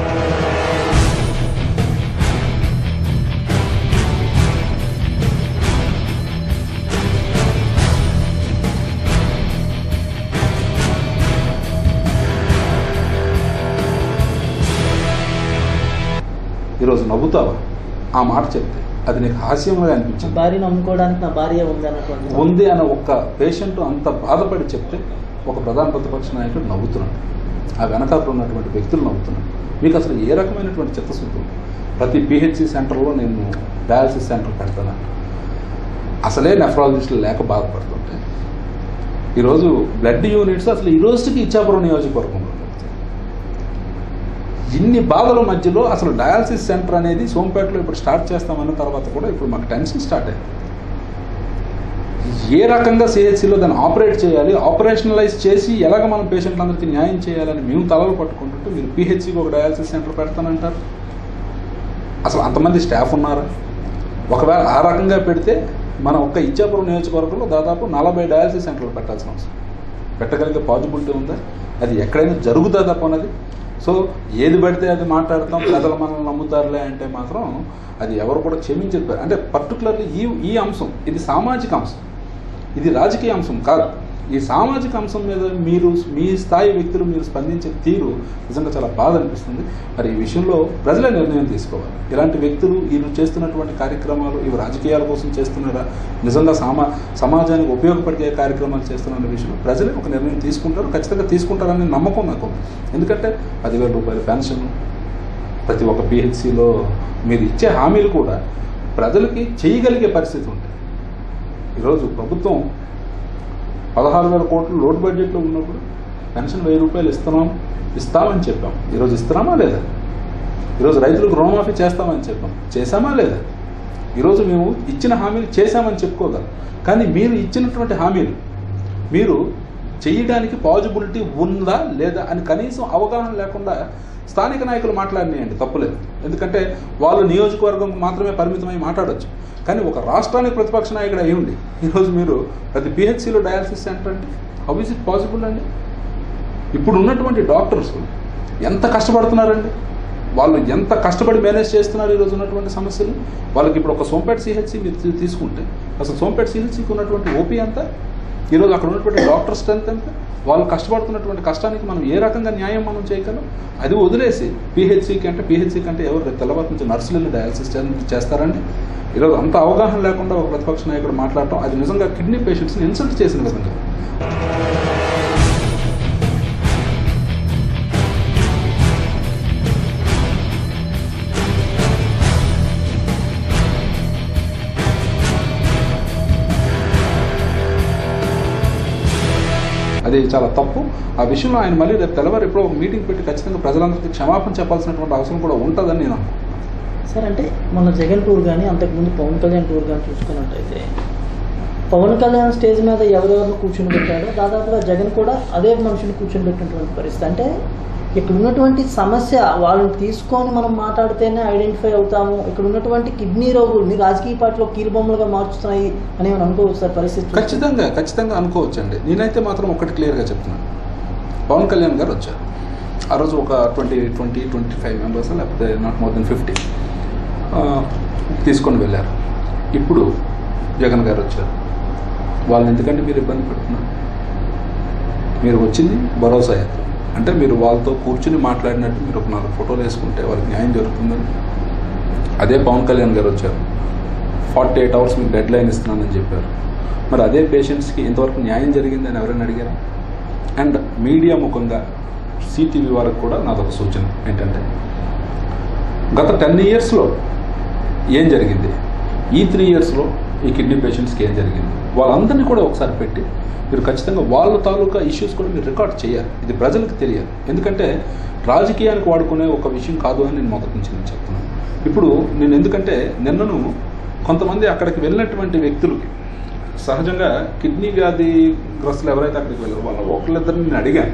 ఈరోజు నవ్వుతావా ఆ మాట చెప్తే అది నీకు హాస్యంగా నా అనిపించింది భార్యను అమ్ముకోవడానికి నా భార్య ఉంది అన్నటువంటి ఉంది అన్న ఒక్క పేషెంట్ అంత బాధపడి చెప్తే ఒక ప్రధాన ప్రతిపక్ష నాయకుడు నవ్వుతున్నాడు ఆ వెనకాతలు ఉన్నటువంటి వ్యక్తులు నవ్వుతున్నాడు మీకు అసలు ఏ రకమైనటువంటి చిత్తశుద్ధి ఉంది? ప్రతి పిహెచ్సి సెంటర్లో నేను డయాలసిస్ సెంటర్ పెడతాను అసలే నెఫ్రాలజిస్టులు లేక బాధపడుతుంటే ఈరోజు బ్లడ్ యూనిట్స్ అసలు ఈ రోజుకి ఇచ్చాపురం నియోజకవర్గంలో లేవు. ఇన్ని బాధల మధ్యలో అసలు డయాలసిస్ సెంటర్ అనేది సోంపేటలో ఇప్పుడు స్టార్ట్ చేస్తామన్న తర్వాత కూడా ఇప్పుడు మాకు టెన్షన్ స్టార్ట్ అయింది ఏ రకంగా సిహెచ్సిలో దాన్ని ఆపరేట్ చేయాలి ఆపరేషనలైజ్ చేసి ఎలాగ మనం పేషెంట్లందరికీ న్యాయం చేయాలని మేము తలలు పట్టుకుంటుంటే మీరు పిహెచ్సికి ఒక డయాలసిస్ సెంటర్ పెడతానంటారు అసలు అంతమంది స్టాఫ్ ఉన్నారా ఒకవేళ ఆ రకంగా పెడితే మన ఒక్క ఇచ్చాపురం నియోజకవర్గంలో దాదాపు నలభై డయాలసిస్ సెంటర్లు పెట్టాల్సిన అవసరం పెట్టగలిగే పాజిబిలిటీ ఉందా అది ఎక్కడైనా జరుగుతుందా తప్ప అన్నది సో ఏది పడితే అది మాట్లాడతాం ప్రజలు మనల్ని నమ్ముతారులే అంటే మాత్రం అది ఎవరు కూడా క్షమించదు అంటే పర్టికులర్లీ ఈ ఈ అంశం ఇది సామాజిక అంశం ఇది రాజకీయ అంశం కాదు ఈ సామాజిక అంశం మీద మీరు మీ స్థాయి వ్యక్తులు మీరు స్పందించే తీరు నిజంగా చాలా బాధ అనిపిస్తుంది మరి ఈ విషయంలో ప్రజలే నిర్ణయం తీసుకోవాలి ఇలాంటి వ్యక్తులు వీళ్ళు చేస్తున్నటువంటి కార్యక్రమాలు ఇవి రాజకీయాల కోసం చేస్తున్నారా నిజంగా సామా సమాజానికి ఉపయోగపడే కార్యక్రమాలు చేస్తున్న విషయంలో ప్రజలే ఒక నిర్ణయం తీసుకుంటారు ఖచ్చితంగా తీసుకుంటారని నమ్మకం నాకు ఉంది. ఎందుకంటే పదివేల రూపాయల పెన్షన్ ప్రతి ఒక్క పిహెచ్సిలో మీరు ఇచ్చే హామీలు కూడా ప్రజలకి చేయగలిగే పరిస్థితి ఉంటుంది ఈరోజు ప్రభుత్వం పదహారు వేల కోట్లు లోటు బడ్జెట్లో ఉన్నప్పుడు పెన్షన్ వెయ్యి రూపాయలు ఇస్తున్నాం ఇస్తామని చెప్పాం ఈరోజు ఇస్తున్నామా లేదా ఈరోజు రైతులకు రుణమాఫీ చేస్తామని చెప్పాం చేశామా లేదా ఈరోజు మేము ఇచ్చిన హామీలు చేశామని చెప్పుకోగలం కానీ మీరు ఇచ్చినటువంటి హామీలు మీరు చేయడానికి పాజిబిలిటీ ఉందా లేదా అని కనీసం అవగాహన లేకుండా స్థానిక నాయకులు మాట్లాడినాయండి తప్పులేదు ఎందుకంటే వాళ్ళు నియోజకవర్గం మాత్రమే పరిమితమై మాట్లాడొచ్చు కానీ ఒక రాష్ట్రానికి ప్రతిపక్ష నాయకుడు అయి ఉండి ఈరోజు మీరు ప్రతి పిహెచ్సిలో డయాలసిస్ సెంటర్ అంటే హౌ ఇస్ ఇట్ పాసిబుల్ అండి ఇప్పుడు ఉన్నటువంటి డాక్టర్స్ ఎంత కష్టపడుతున్నారండి వాళ్ళు ఎంత కష్టపడి మేనేజ్ చేస్తున్నారు ఈరోజు ఉన్నటువంటి సమస్యలు వాళ్ళకి ఇప్పుడు ఒక సోంపేట సిహెచ్సి మీరు తీ- తీసుకుంటే అసలు సోంపేట సిహెచ్సికి ఉన్నటువంటి ఓపీ ఎంత ఈరోజు అక్కడ ఉన్నటువంటి డాక్టర్ స్ట్రెంత్ ఎంత వాళ్ళు కష్టపడుతున్నటువంటి కష్టానికి మనం ఏ రకంగా న్యాయం మనం చేయగలం అది వదిలేసి పిహెచ్సికి అంటే పిహెచ్సికి అంటే ఎవరు రేపు తెల్లవారి నుంచి నర్సులు వెళ్ళి డయాలసిస్ చే- చేస్తారండి ఈరోజు అంత అవగాహన లేకుండా ఒక ప్రతిపక్ష నాయకుడు మాట్లాడటం అది నిజంగా కిడ్నీ పేషెంట్స్ని ఇన్సల్ట్ చేసిన విధంగా అది చాలా తప్పు ఆ విషయంలో ఆయన మళ్ళీ రేపు తెల్లవారు ఎప్పుడో ఒక మీటింగ్ పెట్టి ఖచ్చితంగా ప్రజలందరికీ క్షమాపణ చెప్పాల్సినటువంటి అవసరం కూడా ఉంటుందని నేను అనుకుంటున్నాను సార్ అంటే మన జగన్ టూర్ కానీ అంతకుముందు పవన్ కళ్యాణ్ టూర్ కానీ చూసుకున్నట్టయితే పవన్ కళ్యాణ్ స్టేజ్ మీద ఎవరెవరిని కూర్చుని పెట్టాడో దాదాపుగా జగన్ కూడా అదే మనిషిని కూర్చొని పెట్టినటువంటి పరిస్థితి అంటే ఇక్కడ ఉన్నటువంటి సమస్య వాళ్ళని తీసుకొని మనం మాట్లాడితేనే ఐడెంటిఫై అవుతాము ఇక్కడ ఉన్నటువంటి కిడ్నీ రోగుల్ని రాజకీయ పార్టీలో కీలుబొమ్మలుగా మార్చుతున్నాయి అని మనం అనుకోవచ్చు సార్ పరిస్థితి చూస్తే. ఖచ్చితంగా ఖచ్చితంగా అనుకోవచ్చండి నేనైతే మాత్రం ఒకటి క్లియర్గా చెప్తున్నాను పవన్ కళ్యాణ్ గారు వచ్చారు ఆ రోజు ఒక twenty twenty twenty five members లేకపోతే నాట్ మోర్ దెన్ ఫిఫ్టీ ఆ, తీసుకొని వెళ్ళారు ఇప్పుడు జగన్ గారు వచ్చారు వాళ్ళని ఎందుకంటే మీరు ఇబ్బంది పెడుతున్నారు మీరు వచ్చింది భరోసా ఎత్తు అంటే మీరు వాళ్ళతో కూర్చుని మాట్లాడినట్టు మీరు ఒక నాలుగు ఫోటోలు వేసుకుంటే వాళ్ళకి న్యాయం జరుగుతుందని అదే పవన్ కళ్యాణ్ గారు వచ్చారు ఫార్టీ ఎయిట్ అవర్స్ మీకు డెడ్ లైన్ ఇస్తున్నానని చెప్పారు మరి అదే పేషెంట్స్కి ఇంతవరకు న్యాయం జరిగిందని ఎవరైనా అడిగారా అండ్ మీడియా ముఖంగా సిటీవీ వారికి కూడా నాదొక సూచన ఏంటంటే గత టెన్ ఇయర్స్లో ఏం జరిగింది ఈ త్రీ ఇయర్స్లో ఈ కిడ్నీ పేషెంట్స్కి ఏం జరిగింది వాళ్ళందరినీ కూడా ఒకసారి పెట్టి మీరు ఖచ్చితంగా వాళ్ళ తాలూకా ఇష్యూస్ కూడా మీరు రికార్డ్ చేయాలి ఇది ప్రజలకు తెలియాలి ఎందుకంటే రాజకీయానికి వాడుకునే ఒక విషయం కాదు అని నేను మొదటి నుంచి నేను చెప్తున్నాను ఇప్పుడు నేను ఎందుకంటే నిన్నను కొంతమంది అక్కడికి వెళ్ళినటువంటి వ్యక్తులకి సహజంగా కిడ్నీ వ్యాధి గ్రస్తులు ఎవరైతే అక్కడికి వెళ్ళారో వాళ్ళ ఒకళ్ళిద్దరిని నేను అడిగాను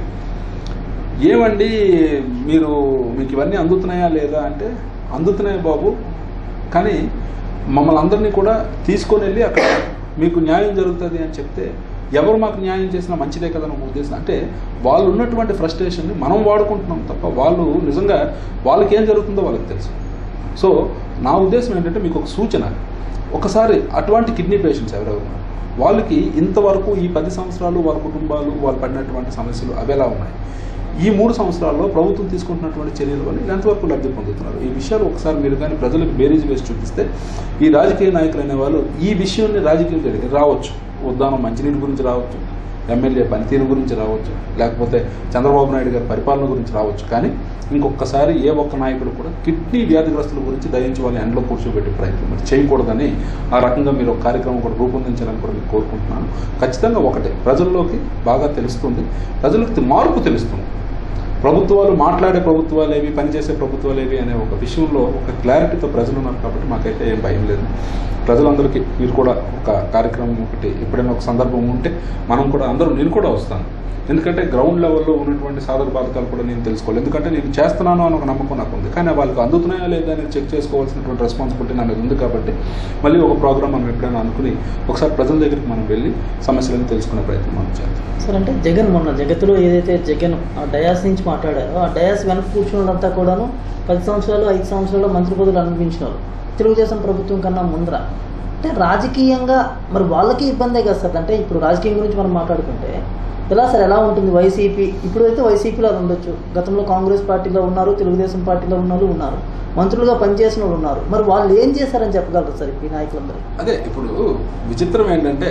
ఏమండి మీరు మీకు ఇవన్నీ అందుతున్నాయా లేదా అంటే అందుతున్నాయి బాబు కానీ మమ్మల్ని అందరినీ కూడా తీసుకొని వెళ్ళి అక్కడ మీకు న్యాయం జరుగుతుంది అని చెప్తే ఎవరు మాకు న్యాయం చేసినా మంచిదే కదా ఒక ఉద్దేశం అంటే వాళ్ళు ఉన్నటువంటి ఫ్రస్ట్రేషన్ని మనం వాడుకుంటున్నాం తప్ప వాళ్ళు నిజంగా వాళ్ళకి ఏం జరుగుతుందో వాళ్ళకి తెలుసు సో నా ఉద్దేశం ఏంటంటే మీకు ఒక సూచన ఒకసారి అటువంటి కిడ్నీ పేషెంట్స్ ఎవరెవరు ఉన్నారు వాళ్ళకి ఇంతవరకు ఈ పది సంవత్సరాలు వాళ్ళ కుటుంబాలు వాళ్ళు పడినటువంటి సమస్యలు అవి ఎలా ఉన్నాయి ఈ మూడు సంవత్సరాల్లో ప్రభుత్వం తీసుకుంటున్నటువంటి చర్యల వల్ల ఎంతవరకు లబ్ధి పొందుతున్నారు ఈ విషయాలు ఒకసారి మీరు కానీ ప్రజలకు బేరీజ్ వేసి చూపిస్తే ఈ రాజకీయ నాయకులు అనే వాళ్ళు ఈ విషయాన్ని రాజకీయం జరిగి రావచ్చు ఉద్దానం మంచినీటి గురించి రావచ్చు ఎమ్మెల్యే పనితీరు గురించి రావచ్చు లేకపోతే చంద్రబాబు నాయుడు గారి పరిపాలన గురించి రావచ్చు కానీ ఇంకొకసారి ఏ ఒక్క నాయకుడు కూడా కిడ్నీ వ్యాధిగ్రస్తుల గురించి దయించి వాళ్ళని ఎండలో కూర్చోబెట్టే ప్రయత్నం మరి చేయకూడదని ఆ రకంగా మీరు ఒక కార్యక్రమం కూడా రూపొందించాలని కూడా నేను కోరుకుంటున్నాను ఖచ్చితంగా ఒకటే ప్రజల్లోకి బాగా తెలుస్తుంది ప్రజలకు మార్పు తెలుస్తుంది ప్రభుత్వాలు మాట్లాడే ప్రభుత్వాలు ఏవి పనిచేసే ప్రభుత్వాలు ఏవి అనే ఒక విషయంలో ఒక క్లారిటీతో ప్రజలు ఉన్నారు కాబట్టి మాకైతే ఏం భయం లేదు ప్రజలందరికీ మీరు కూడా ఒక కార్యక్రమం ఒకటి ఎప్పుడైనా ఒక సందర్భం ఉంటే మనం కూడా అందరూ నేను కూడా వస్తాను ఎందుకంటే గ్రౌండ్ లెవెల్లో ఉన్నటువంటి సాధక బాధకాలు కూడా నేను తెలుసుకోవాలి ఎందుకంటే నేను చేస్తున్నాను అని ఒక నమ్మకం నాకు ఉంది కానీ వాళ్ళకి అందుతున్నాయా లేదా అనేది చెక్ చేసుకోవాల్సినటువంటి రెస్పాన్సిబిలిటీ నా మీద ఉంది కాబట్టి మళ్ళీ ఒక ప్రోగ్రామ్ మనం ఎప్పుడైనా అనుకుని ఒకసారి ప్రజల దగ్గరికి మనం వెళ్ళి సమస్యలను తెలుసుకునే ప్రయత్నం మనం చేద్దాం సార్ అంటే జగన్ మొన్న జగత్తులో ఏదైతే జగన్ ఆ డయాస్ నుంచి మాట్లాడారో ఆ డయాస్ వెనక కూర్చున్న వాళ్ళంతా కూడాను పది సంవత్సరాలు ఐదు సంవత్సరాలు మంత్రి పదవులు అనిపించినారు తెలుగుదేశం ప్రభుత్వం కన్నా ముందర అంటే రాజకీయంగా మరి వాళ్ళకి ఇబ్బందే కదా సార్ అంటే ఇప్పుడు రాజకీయం గురించి మనం మాట్లాడుకుంటే ఎలా సార్ ఎలా ఉంటుంది వైసీపీ ఇప్పుడు అయితే వైసీపీలో అది ఉండొచ్చు గతంలో కాంగ్రెస్ పార్టీలో ఉన్నారు తెలుగుదేశం పార్టీలో ఉన్న వాళ్ళు ఉన్నారు మంత్రులుగా పనిచేసిన వాళ్ళు ఉన్నారు మరి వాళ్ళు ఏం చేశారని చెప్పగలరు సార్ ఈ నాయకులందరూ అదే ఇప్పుడు విచిత్రం ఏంటంటే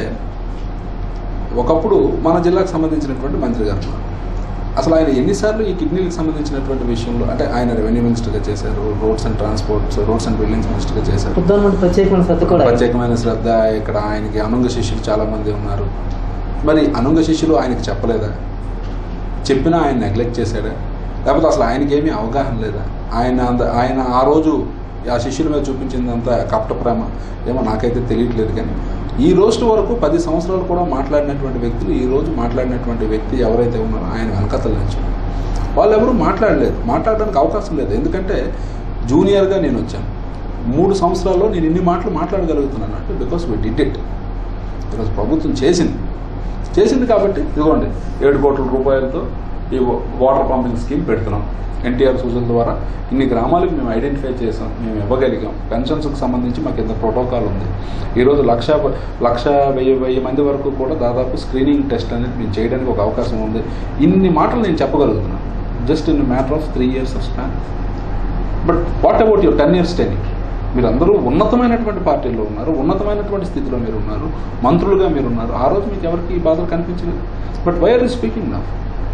ఒకప్పుడు మన జిల్లాకు సంబంధించినటువంటి మంత్రి గారు ఉన్నారు. అసలు ఆయన ఎన్నిసార్లు ఈ కిడ్నీలకు సంబంధించినటువంటి విషయంలో అంటే ఆయన రెవెన్యూ మినిస్టర్గా చేశారు roads and transports roads and buildings మినిస్టర్గా చేశారు ప్రధానమంత్రి ప్రత్యేకమైన శ్రద్ధ కూడా ప్రత్యేకమైన శ్రద్ధ ఇక్కడ ఆయనకి అనుంగ శిష్యులు చాలా మంది ఉన్నారు మరి అనుంగ శిష్యులు ఆయనకి చెప్పలేదా చెప్పినా ఆయన నెగ్లెక్ట్ చేశాడా లేకపోతే అసలు ఆయనకి ఏమీ అవగాహన లేదా ఆయన అంద- ఆయన ఆ రోజు ఆ శిష్యుల మీద చూపించిందంతా కపట ప్రేమ ఏమో నాకైతే తెలియట్లేదు కానీ ఈ రోజు వరకు పది సంవత్సరాలు కూడా మాట్లాడినటువంటి వ్యక్తులు ఈ రోజు మాట్లాడినటువంటి వ్యక్తి ఎవరైతే ఉన్నారో ఆయన వెనకతల నుంచి వాళ్ళు ఎవరు మాట్లాడలేదు మాట్లాడడానికి అవకాశం లేదు ఎందుకంటే జూనియర్గా నేను వచ్చాను మూడు సంవత్సరాల్లో నేను ఇన్ని మాటలు మాట్లాడగలుగుతున్నాను అంటే బికాస్ వి డిడ్ ఇట్ ఈరోజు ప్రభుత్వం చేసింది చేసింది కాబట్టి ఇదిగోండి ఏడు కోట్ల రూపాయలతో ఈ వా- వాటర్ పంపింగ్ స్కీమ్ పెడుతున్నాం ఎన్టీఆర్ సూచన ద్వారా ఇన్ని గ్రామాలకు మేము ఐడెంటిఫై చేసాం మేము ఇవ్వగలిగాం పెన్షన్స్కి సంబంధించి మాకు ఇంత ప్రోటోకాల్ ఉంది ఈరోజు లక్ష లక్ష వెయ్యి వెయ్యి మంది వరకు కూడా దాదాపు స్క్రీనింగ్ టెస్ట్ అనేది మేము చేయడానికి ఒక అవకాశం ఉంది ఇన్ని మాటలు నేను చెప్పగలుగుతున్నాను just in matter of three years of span but what about your ten years ten మీరు అందరూ ఉన్నతమైనటువంటి పార్టీల్లో ఉన్నారు ఉన్నతమైనటువంటి స్థితిలో మీరు ఉన్నారు మంత్రులుగా మీరు ఉన్నారు ఆ రోజు మీకు ఎవరికి ఈ బాధలు కనిపించలేదు but why are you speaking నా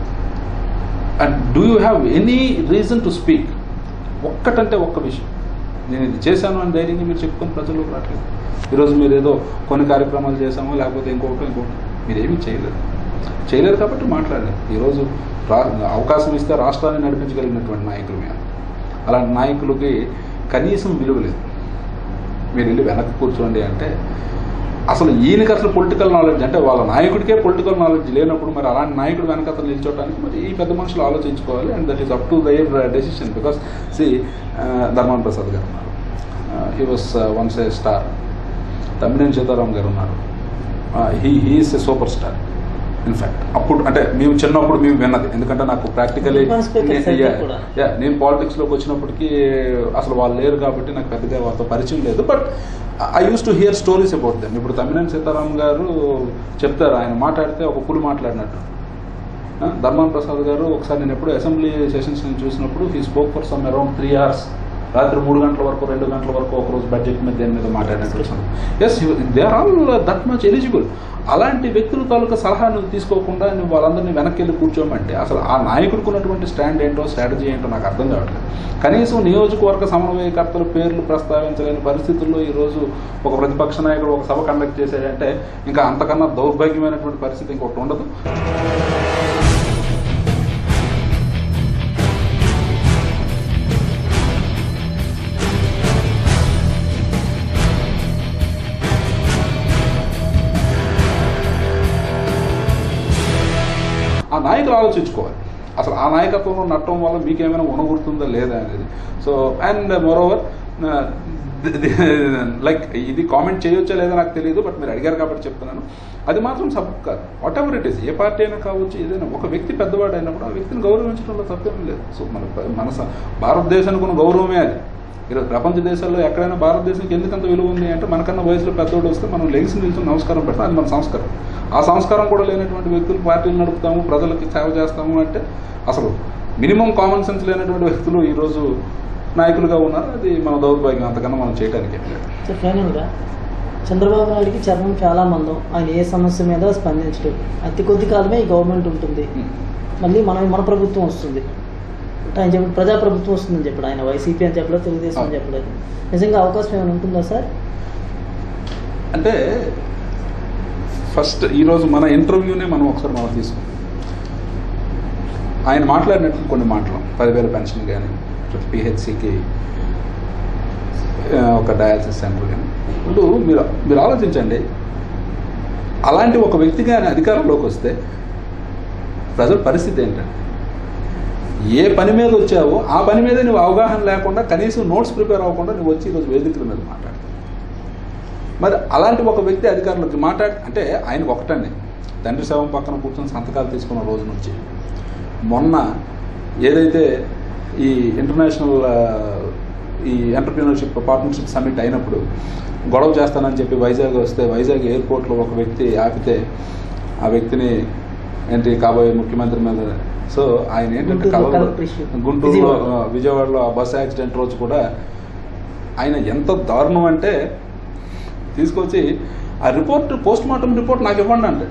and do you have any reason to speak ఒక్కటంటే ఒక్క విషయం నేను ఇది చేశాను అని ధైర్యంగా మీరు చెప్పుకొని ప్రజల్లోకి రావట్లేదు ఈరోజు మీరు ఏదో కొన్ని కార్యక్రమాలు చేశామో లేకపోతే ఇంకొకటి ఇంకొకటి మీరు ఏమీ చేయలేరు చేయలేరు కాబట్టి మాట్లాడలేదు ఈరోజు రా అవకాశం ఇస్తే రాష్ట్రాన్ని నడిపించగలిగినటువంటి నాయకులు మేము అలాంటి నాయకులకి కనీసం విలువ లేదు మీరు వెళ్ళి వెనక్కి కూర్చోండి అంటే అసలు ఈయనకి అసలు పొలిటికల్ నాలెడ్జ్ అంటే వాళ్ళ నాయకుడికే పొలిటికల్ నాలెడ్జ్ లేనప్పుడు మరి అలాంటి నాయకుడు వెనక అతను నిల్చోవడానికి మరి ఈ పెద్ద మనుషులు ఆలోచించుకోవాలి and that is up to their decision because see Dharmana Prasad garu ఉన్నారు he was once a star Tammineni Sitaram garu ఉన్నారు he he is a superstar in fact అప్పుడు అంటే మేము చిన్నప్పుడు మేము విన్నది ఎందుకంటే నాకు ప్రాక్టికలీ Women speakers అయితే కూడా. నేను పాలిటిక్స్లోకి వచ్చినప్పటికీ అసలు వాళ్ళు లేరు కాబట్టి నాకు పెద్దగా వాళ్ళతో పరిచయం లేదు but I used to hear stories about them ఇప్పుడు తమ్మినేని సీతారాం గారు చెప్తారు ఆయన మాట్లాడితే ఒక పులి మాట్లాడినట్టు ఆ, ధర్మాన్ ప్రసాద్ గారు ఒకసారి నేను ఎప్పుడు అసెంబ్లీ సెషన్స్ నేను చూసినప్పుడు he spoke for some around three hours రాత్రి మూడు గంటల వరకు రెండు గంటల వరకు ఒక రోజు బడ్జెట్ మీద దేని మీద మాట్లాడినట్టు yes they are all that much eligible అలాంటి వ్యక్తుల తాలూకా సలహా నువ్వు తీసుకోకుండా నువ్వు వాళ్ళందరినీ వెనక్కి వెళ్ళి కూర్చోమంటే అసలు ఆ నాయకుడికి ఉన్నటువంటి స్టాండ్ ఏంటో స్ట్రాటజీ ఏంటో నాకు అర్థం కావట్లేదు కనీసం నియోజకవర్గ సమన్వయకర్తల పేర్లు ప్రస్తావించలేని పరిస్థితుల్లో ఈరోజు ఒక ప్రతిపక్ష నాయకుడు ఒక సభ కండక్ట్ చేశాడంటే ఇంకా అంతకన్నా దౌర్భాగ్యమైనటువంటి పరిస్థితి ఇంకొకటి ఉండదు ఆ నాయకులు ఆలోచించుకోవాలి అసలు ఆ నాయకత్వంలో నట్టం వల్ల మీకేమైనా ఉనగురుతుందా లేదా అనేది సో అండ్ మోరోవర్ లైక్ ఇది కామెంట్ చేయొచ్చా లేదా నాకు తెలియదు బట్ మీరు అడిగారు కాబట్టి చెప్తున్నాను అది మాత్రం సబ్ కాదు whatever it is a party అయినా కావచ్చు ఏదైనా ఒక వ్యక్తి పెద్దవాడు అయినప్పుడు ఆ వ్యక్తిని గౌరవించడంలో తప్పేం లేదు సో మన మన స- భారతదేశానికి ఉన్న గౌరవమే అది ఈరోజు ప్రపంచ దేశాల్లో ఎక్కడైనా భారతదేశానికి ఎందుకంత విలువ ఉంది అంటే మనకన్నా వయసులో పెద్దోడు వస్తే మనం లెగిసి నిల్చుని నమస్కారం పెడతాం అది మన సంస్కారం ఆ సంస్కారం కూడా లేనటువంటి వ్యక్తులు పార్టీలు నడుపుతాము ప్రజలకి సేవ చేస్తాము అంటే అసలు మినిమం కామన్ సెన్స్ లేనటువంటి వ్యక్తులు ఈరోజు నాయకులుగా ఉన్నారు అది మన దౌర్భాగ్యం అంతకన్నా మనం చేయడానికి ఏం లేదు సో ఫైనల్గా చంద్రబాబు నాయుడికి చర్మం చాలా మందం ఆయన ఏ సమస్య మీద స్పందించడు అతి కొద్ది కాలమే ఈ గవర్నమెంట్ ఉంటుంది మళ్ళీ మన మన ప్రభుత్వం వస్తుంది అంటే ఆయన చెప్పి ప్రజాప్రభుత్వం వస్తుందని చెప్పాడు ఆయన వైసీపీ అని చెప్పలేదు తెలుగుదేశం అని చెప్పలేదు నిజంగా అవకాశం ఏమైనా ఉంటుందా సార్ అంటే ఫస్ట్ ఈరోజు మన ఇంటర్వ్యూనే మనం ఒకసారి మనం తీసుకుందాం ఆయన మాట్లాడినట్టు కొన్ని మాటలు పదివేల పెన్షన్ కానీ పిహెచ్సికి ఒక డయాలసిస్ సెంటర్ కానీ ఇప్పుడు మీరు మీరు ఆలోచించండి అలాంటి ఒక వ్యక్తి కానీ అధికారంలోకి వస్తే ప్రజల పరిస్థితి ఏంటంటే ఏ పని మీద వచ్చావో ఆ పని మీద నువ్వు అవగాహన లేకుండా కనీసం నోట్స్ ప్రిపేర్ అవ్వకుండా నువ్వు వచ్చి ఈరోజు వేదికల మీద మాట్లాడతావు మరి అలాంటి ఒక వ్యక్తి అధికారులకు మాట్లాడి అంటే ఆయనకు ఒకటండి తండ్రి శవం పక్కన కూర్చొని సంతకాలు తీసుకున్న రోజు నుంచి మొన్న ఏదైతే ఈ ఇంటర్నేషనల్ ఆ, ఈ ఎంటర్ప్రీనర్షిప్ పార్ట్నర్షిప్ సమిట్ అయినప్పుడు గొడవ చేస్తానని చెప్పి వైజాగ్ వస్తే వైజాగ్ ఎయిర్పోర్ట్లో ఒక వ్యక్తి ఆపితే ఆ వ్యక్తిని ఏంటి కాబోయే ముఖ్యమంత్రి మీద సో ఆయన ఏంటంటే గుంటూరులో కలవలో కలెక్టర్ issue. గుంటూరులో విజయవాడ. ఆ, విజయవాడలో ఆ బస్ యాక్సిడెంట్ రోజు కూడా ఆయన ఎంత దారుణం అంటే తీసుకొచ్చి ఆ రిపోర్ట్ పోస్ట్ మార్టం రిపోర్ట్ నాకు ఇవ్వండి అంటే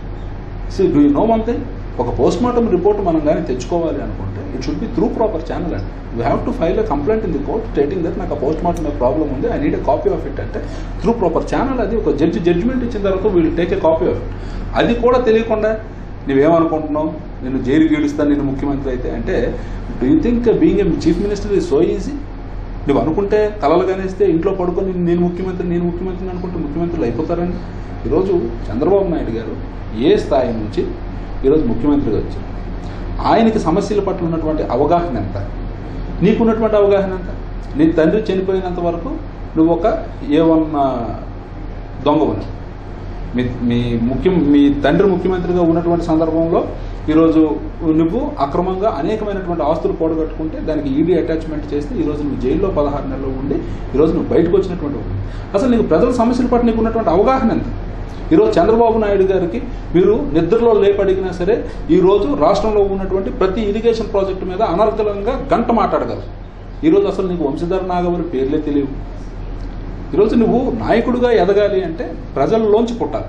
see do you know one thing ఒక పోస్ట్ మార్టం రిపోర్ట్ మనం కానీ తెచ్చుకోవాలి అనుకుంటే it should be through proper channel అండి you have to file a complaint in the court stating that నాకు ఆ పోస్ట్ మార్టం ప్రాబ్లం ఉంది I need a copy of it అంటే త్రూ ప్రాపర్ ఛానల్ అది ఒక జడ్జి జడ్జిమెంట్ ఇచ్చిన తర్వాత వీళ్ళు take a copy of it అది కూడా తెలియకుండా నువ్వేమనుకుంటున్నావు నేను జైలు గీడుస్తాను నేను ముఖ్యమంత్రి అయితే అంటే do you think being a chief minister is so easy నువ్వు అనుకుంటే కలలు కనేస్తే ఇంట్లో పడుకొని నేను ముఖ్యమంత్రి నేను ముఖ్యమంత్రిని అనుకుంటే ముఖ్యమంత్రులు అయిపోతారండి ఈరోజు చంద్రబాబు నాయుడు గారు ఏ స్థాయి నుంచి ఈరోజు ముఖ్యమంత్రిగా వచ్చారు ఆయనకి సమస్యల పట్ల ఉన్నటువంటి అవగాహన ఎంత నీకున్నటువంటి అవగాహన ఎంత నీ తండ్రి చనిపోయినంత వరకు నువ్వు ఒక ఏ వన్ దొంగవను మీ మీ ముఖ్యం మీ తండ్రి ముఖ్యమంత్రిగా ఉన్నటువంటి సందర్భంలో ఈరోజు నువ్వు అక్రమంగా అనేకమైనటువంటి ఆస్తులు కూడగట్టుకుంటే దానికి ఈడీ అటాచ్మెంట్ చేస్తే ఈరోజు నువ్వు జైల్లో పదహారు నెలలు ఉండి ఈరోజు నువ్వు బయటకు వచ్చినటువంటి వాడివి. అసలు నీకు ప్రజల సమస్యల పట్ల నీకు ఉన్నటువంటి అవగాహన ఎంత ఈరోజు చంద్రబాబు నాయుడు గారికి మీరు నిద్రలో లేపడిగినా సరే ఈరోజు రాష్ట్రంలో ఉన్నటువంటి ప్రతి ఇరిగేషన్ ప్రాజెక్టు మీద అనర్గళంగా గంట మాట్లాడగలరు ఈరోజు అసలు నీకు వంశధర నాగవరి పేర్లే తెలియవు ఈరోజు నువ్వు నాయకుడిగా ఎదగాలి అంటే ప్రజల్లోంచి పుట్టాలి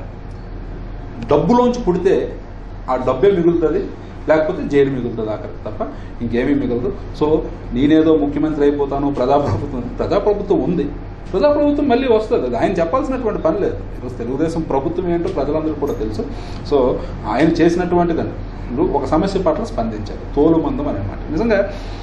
డబ్బులోంచి పుడితే ఆ డబ్బే మిగులుతుంది లేకపోతే జైలు మిగులుతుంది ఆఖరికి తప్ప ఇంకేమీ మిగలదు సో నేనేదో ముఖ్యమంత్రి అయిపోతాను ప్రజాప్రభుత్వం ప్రజాప్రభుత్వం ఉంది ప్రజాప్రభుత్వం మళ్ళీ వస్తుంది అది ఆయన చెప్పాల్సినటువంటి పని లేదు ఈరోజు తెలుగుదేశం ప్రభుత్వం ఏంటో ప్రజలందరూ కూడా తెలుసు సో ఆయన చేసినటువంటి దాన్ని ఇప్పుడు ఒక సమస్య పట్ల స్పందించారు తోలు మందం అనే మాట నిజంగా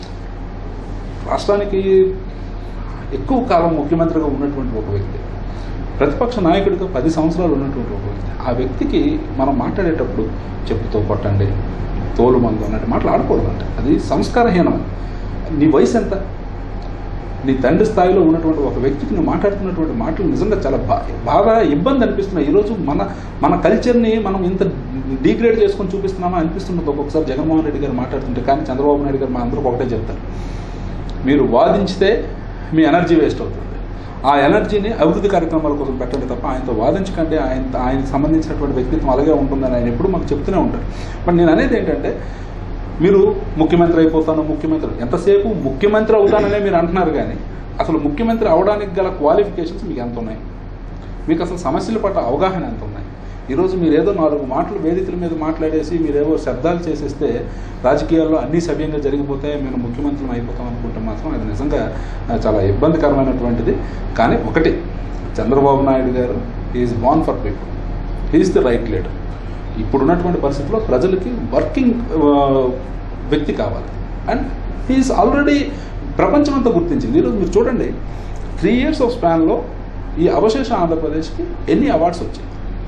రాష్ట్రానికి ఎక్కువ కాలం ముఖ్యమంత్రిగా ఉన్నటువంటి ఒక వ్యక్తి ప్రతిపక్ష నాయకుడిగా పది సంవత్సరాలు ఉన్నటువంటి ఒక వ్యక్తి ఆ వ్యక్తికి మనం మాట్లాడేటప్పుడు చెప్పుతో కొట్టండి తోలు మందు అన్నట్టు మాటలు ఆడకూడదు అంటే అది సంస్కారహీనం నీ వయసు ఎంత నీ తండ్రి స్థాయిలో ఉన్నటువంటి ఒక వ్యక్తికి నువ్వు మాట్లాడుతున్నటువంటి మాటలు నిజంగా చాలా బా బాగా ఇబ్బంది అనిపిస్తున్నాయి ఈరోజు మన మన కల్చర్ని మనం ఇంత డీగ్రేడ్ చేసుకొని చూపిస్తున్నామా అనిపిస్తున్నది ఒక్కొక్కసారి జగన్మోహన్ రెడ్డి గారు మాట్లాడుతుంటే కానీ చంద్రబాబు నాయుడు గారు మా అందరికి ఒకటే చెప్తారు మీరు వాదించితే మీ ఎనర్జీ వేస్ట్ అవుతుంది ఆ ఎనర్జీని అభివృద్ధి కార్యక్రమాల కోసం పెట్టండి తప్ప ఆయనతో వాదించకండి ఆయన ఆయనకు సంబంధించినటువంటి వ్యక్తిత్వం అలాగే ఉంటుందని ఆయన ఎప్పుడు మాకు చెప్తూనే ఉంటారు బట్ నేను అనేది ఏంటంటే మీరు ముఖ్యమంత్రి అయిపోతాను ముఖ్యమంత్రి ఎంతసేపు ముఖ్యమంత్రి అవుతాననే మీరు అంటున్నారు కానీ అసలు ముఖ్యమంత్రి అవడానికి గల క్వాలిఫికేషన్స్ మీకు ఎంత ఉన్నాయి మీకు అసలు సమస్యల పట్ల అవగాహన ఎంత ఉన్నాయి ఈరోజు మీరు ఏదో నాలుగు మాటలు వేదికల మీద మాట్లాడేసి మీరేవో శబ్దాలు చేసేస్తే రాజకీయాల్లో అన్ని సవ్యంగా జరిగిపోతే మేము ముఖ్యమంత్రులు అయిపోతాం అనుకుంటే మాత్రం అది నిజంగా ఆ, చాలా ఇబ్బందికరమైనటువంటిది కానీ ఒకటి Chandrababu Naidu garu is born for people is the right leader ఇప్పుడున్నటువంటి పరిస్థితుల్లో ప్రజలకి వర్కింగ్ వ్యక్తి కావాలి అండ్ హీఈస్ ఆల్రెడీ ప్రపంచమంతా గుర్తించింది ఈరోజు మీరు చూడండి త్రీ ఇయర్స్ ఆఫ్ స్పాన్లో ఈ అవశేష ఆంధ్రప్రదేశ్కి ఎన్ని అవార్డ్స్ వచ్చాయి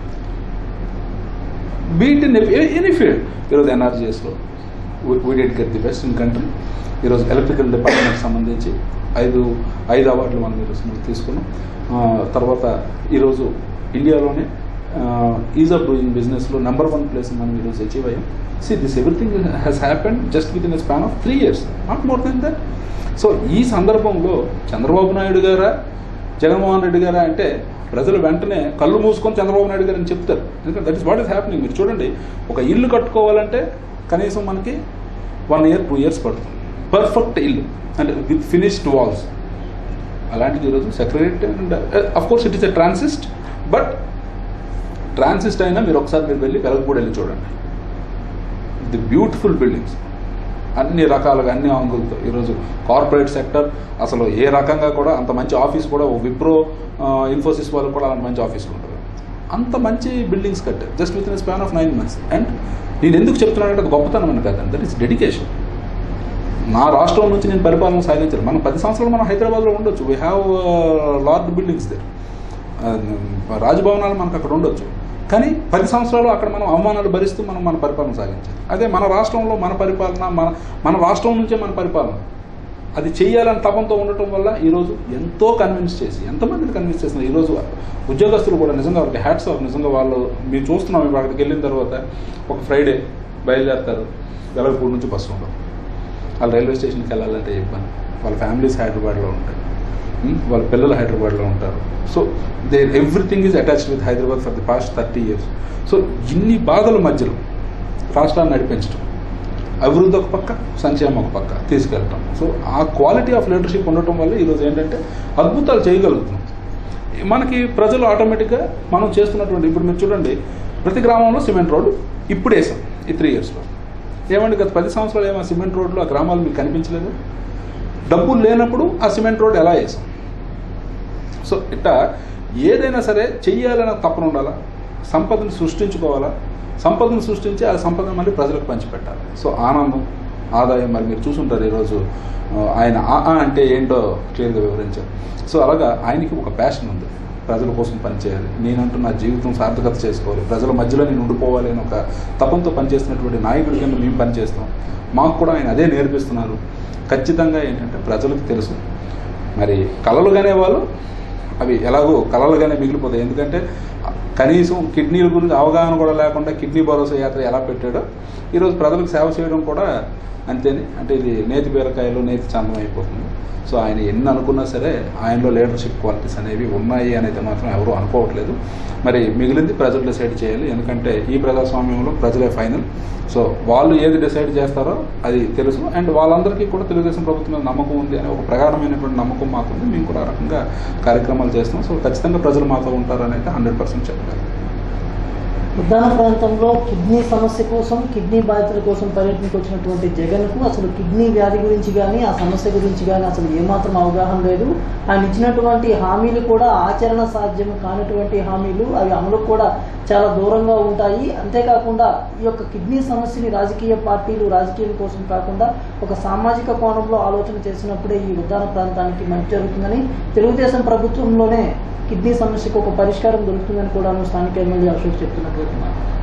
బీట్ ఇన్ ఎనీ ఫీల్డ్ ఈరోజు ఎన్ఆర్జీఎస్లో we did get the best in country ఈరోజు ఎలక్ట్రికల్ డిపార్ట్మెంట్కి సంబంధించి ఐదు ఐదు అవార్డులు మనం ఈరోజు మనం తీసుకున్నాం ఆ, తర్వాత ఈరోజు ఇండియాలోనే ఈజ్ ఆఫ్ డూయింగ్ బిజినెస్లో నెంబర్ వన్ ప్లేస్ మనం ఈరోజు అచీవ్ అయ్యాం see this everything has happened just within a span of three years not more than that so ఈ సందర్భంలో చంద్రబాబు నాయుడు గారా జగన్మోహన్ రెడ్డి గారా అంటే ప్రజలు వెంటనే కళ్ళు మూసుకొని చంద్రబాబు నాయుడు గారు అని చెప్తారు ఎందుకంటే that is what is happening మీరు చూడండి ఒక ఇల్లు కట్టుకోవాలంటే కనీసం మనకి వన్ ఇయర్ టూ ఇయర్స్ పడుతుంది పర్ఫెక్ట్ ఇల్లు అంటే విత్ ఫినిష్డ్ వాల్స్ అలాంటిది ఈరోజు secretary and of course it is a transit but transit అయినా మీరు ఒకసారి మీరు వెళ్ళి వెలగపూడి వెళ్ళి చూడండి ది బ్యూటిఫుల్ బిల్డింగ్స్ అన్ని రకాలుగా అన్ని అంగులతో ఈరోజు కార్పొరేట్ సెక్టర్ అసలు ఏ రకంగా కూడా అంత మంచి ఆఫీస్ కూడా ఓ విప్రో ఇన్ఫోసిస్ వాళ్ళకి కూడా అలాంటి మంచి ఆఫీసులు ఉంటుంది అంత మంచి బిల్డింగ్స్ కట్టారు just within span of nine months and నేను ఎందుకు చెప్తున్నానంటే అది గొప్పతనం అని కాదండి దట్ ఈస్ డెడికేషన్ నా రాష్ట్రం నుంచి నేను పరిపాలన సాగించాను మనం పది సంవత్సరాలు మనం హైదరాబాద్లో ఉండొచ్చు we have large buildings there రాజభవనాలు మనకు అక్కడ ఉండొచ్చు కానీ పది సంవత్సరాలు అక్కడ మనం అవమానాలు భరిస్తూ మనం మన పరిపాలన సాగించాలి అదే మన రాష్ట్రంలో మన పరిపాలన మన మన రాష్ట్రం నుంచే మన పరిపాలన అది చేయాలని తపంతో ఉండటం వల్ల ఈరోజు ఎంతో కన్విన్స్ చేసి ఎంతమందిని కన్విన్స్ చేస్తున్నారు ఈరోజు ఉద్యోగస్తులు కూడా నిజంగా వాళ్ళకి హ్యాట్స్ ఆఫ్ నిజంగా వాళ్ళు మేము చూస్తున్నాం ఇప్పుడు అక్కడికి వెళ్ళిన తర్వాత ఒక ఫ్రైడే బయలుదేరుతారు వెలగపూడి నుంచి బస్సు ఉండవు వాళ్ళు రైల్వే స్టేషన్కి వెళ్ళాలంటే ఇబ్బంది వాళ్ళ ఫ్యామిలీస్ హైదరాబాద్లో ఉంటాయి ఉమ్, వాళ్ళ పిల్లలు హైదరాబాద్లో ఉంటారు so they everything is attached with Hyderabad for the past thirty years so ఇన్ని బాధల మధ్యలో రాష్ట్రాన్ని నడిపించడం అభివృద్ధి ఒక పక్క సంక్షేమం ఒక పక్క తీసుకెళ్ళటం సో ఆ క్వాలిటీ ఆఫ్ లీడర్షిప్ ఉండటం వల్ల ఈరోజు ఏంటంటే అద్భుతాలు చేయగలుగుతున్నాం మనకి ప్రజలు ఆటోమేటిక్గా మనం చేస్తున్నటువంటి ఇప్పుడు మీరు చూడండి ప్రతి గ్రామంలో సిమెంట్ రోడ్డు ఇప్పుడు వేసాం ఈ త్రీ ఇయర్స్లో ఏమండి గత పది సంవత్సరాలు ఏమో సిమెంట్ రోడ్లు ఆ గ్రామాలు మీకు కనిపించలేదు డబ్బులు లేనప్పుడు ఆ సిమెంట్ రోడ్ ఎలా వేసాం సో ఇట్లా ఏదైనా సరే చెయ్యాలన్న తపన ఉండాలా సంపదను సృష్టించుకోవాలా సంపదను సృష్టించి ఆ సంపదను మళ్ళీ ప్రజలకు పంచిపెట్టాలి సో ఆనందం ఆదాయం మరి మీరు చూసుంటారు ఈరోజు ఆ, ఆయన ఆ ఆ అంటే ఏంటో క్లియర్గా వివరించారు సో అలాగా ఆయనకి ఒక ప్యాషన్ ఉంది ప్రజల కోసం పనిచేయాలి నేనంటూ నా జీవితం సార్థకత చేసుకోవాలి ప్రజల మధ్యలో నేను ఉండిపోవాలి అని ఒక తపంతో పనిచేస్తున్నటువంటి నాయకుడి కింద మేము పనిచేస్తాం మాకు కూడా ఆయన అదే నేర్పిస్తున్నారు ఖచ్చితంగా ఏంటంటే ప్రజలకు తెలుసు మరి కళలు వాళ్ళు అవి ఎలాగో కళలుగానే మిగిలిపోతాయి ఎందుకంటే కనీసం కిడ్నీల గురించి అవగాహన కూడా లేకుండా కిడ్నీ భరోసా యాత్ర ఎలా పెట్టాడో ఈరోజు ప్రజలకు సేవ చేయడం కూడా అంతేని అంటే ఇది నేతి బీరకాయలు నేతి చందం అయిపోతుంది సో ఆయన ఎన్ని అనుకున్నా సరే ఆయనలో లీడర్షిప్ క్వాలిటీస్ అనేవి ఉన్నాయి అనేది మాత్రం ఎవరు అనుకోవట్లేదు మరి మిగిలింది ప్రజలు డిసైడ్ చేయాలి ఎందుకంటే ఈ ప్రజాస్వామ్యంలో ప్రజలే ఫైనల్ సో వాళ్ళు ఏది డిసైడ్ చేస్తారో అది తెలుసు అండ్ వాళ్ళందరికీ కూడా తెలుగుదేశం ప్రభుత్వం మీద నమ్మకం ఉంది అనే ఒక ప్రగాఢమైనటువంటి నమ్మకం మాకుంది మేము కూడా ఆ రకంగా కార్యక్రమాలు చేస్తున్నాం సో ఖచ్చితంగా ప్రజలు మాతో ఉంటారని అయితే హండ్రెడ్ పర్సెంట్ చెప్పగలం ఉద్దాన ప్రాంతంలో కిడ్నీ సమస్య కోసం కిడ్నీ బాధితుల కోసం పర్యటనకు వచ్చినటువంటి జగన్కు అసలు కిడ్నీ వ్యాధి గురించి కానీ ఆ సమస్య గురించి కానీ అసలు ఏమాత్రం అవగాహన లేదు ఆయన ఇచ్చినటువంటి హామీలు కూడా ఆచరణ సాధ్యం కానటువంటి హామీలు అవి అమలుకు కూడా చాలా దూరంగా ఉంటాయి అంతేకాకుండా ఈ యొక్క కిడ్నీ సమస్యని రాజకీయ పార్టీలు రాజకీయం కోసం కాకుండా ఒక సామాజిక కోణంలో ఆలోచన చేసినప్పుడే ఈ ఉద్దాన ప్రాంతానికి మంచి జరుగుతుందని తెలుగుదేశం ప్రభుత్వంలోనే కిడ్నీ సమస్యకు ఒక పరిష్కారం దొరుకుతుందని కూడా స్థానిక ఎమ్మెల్యే అశోక్ చెప్తున్నటువంటి మాట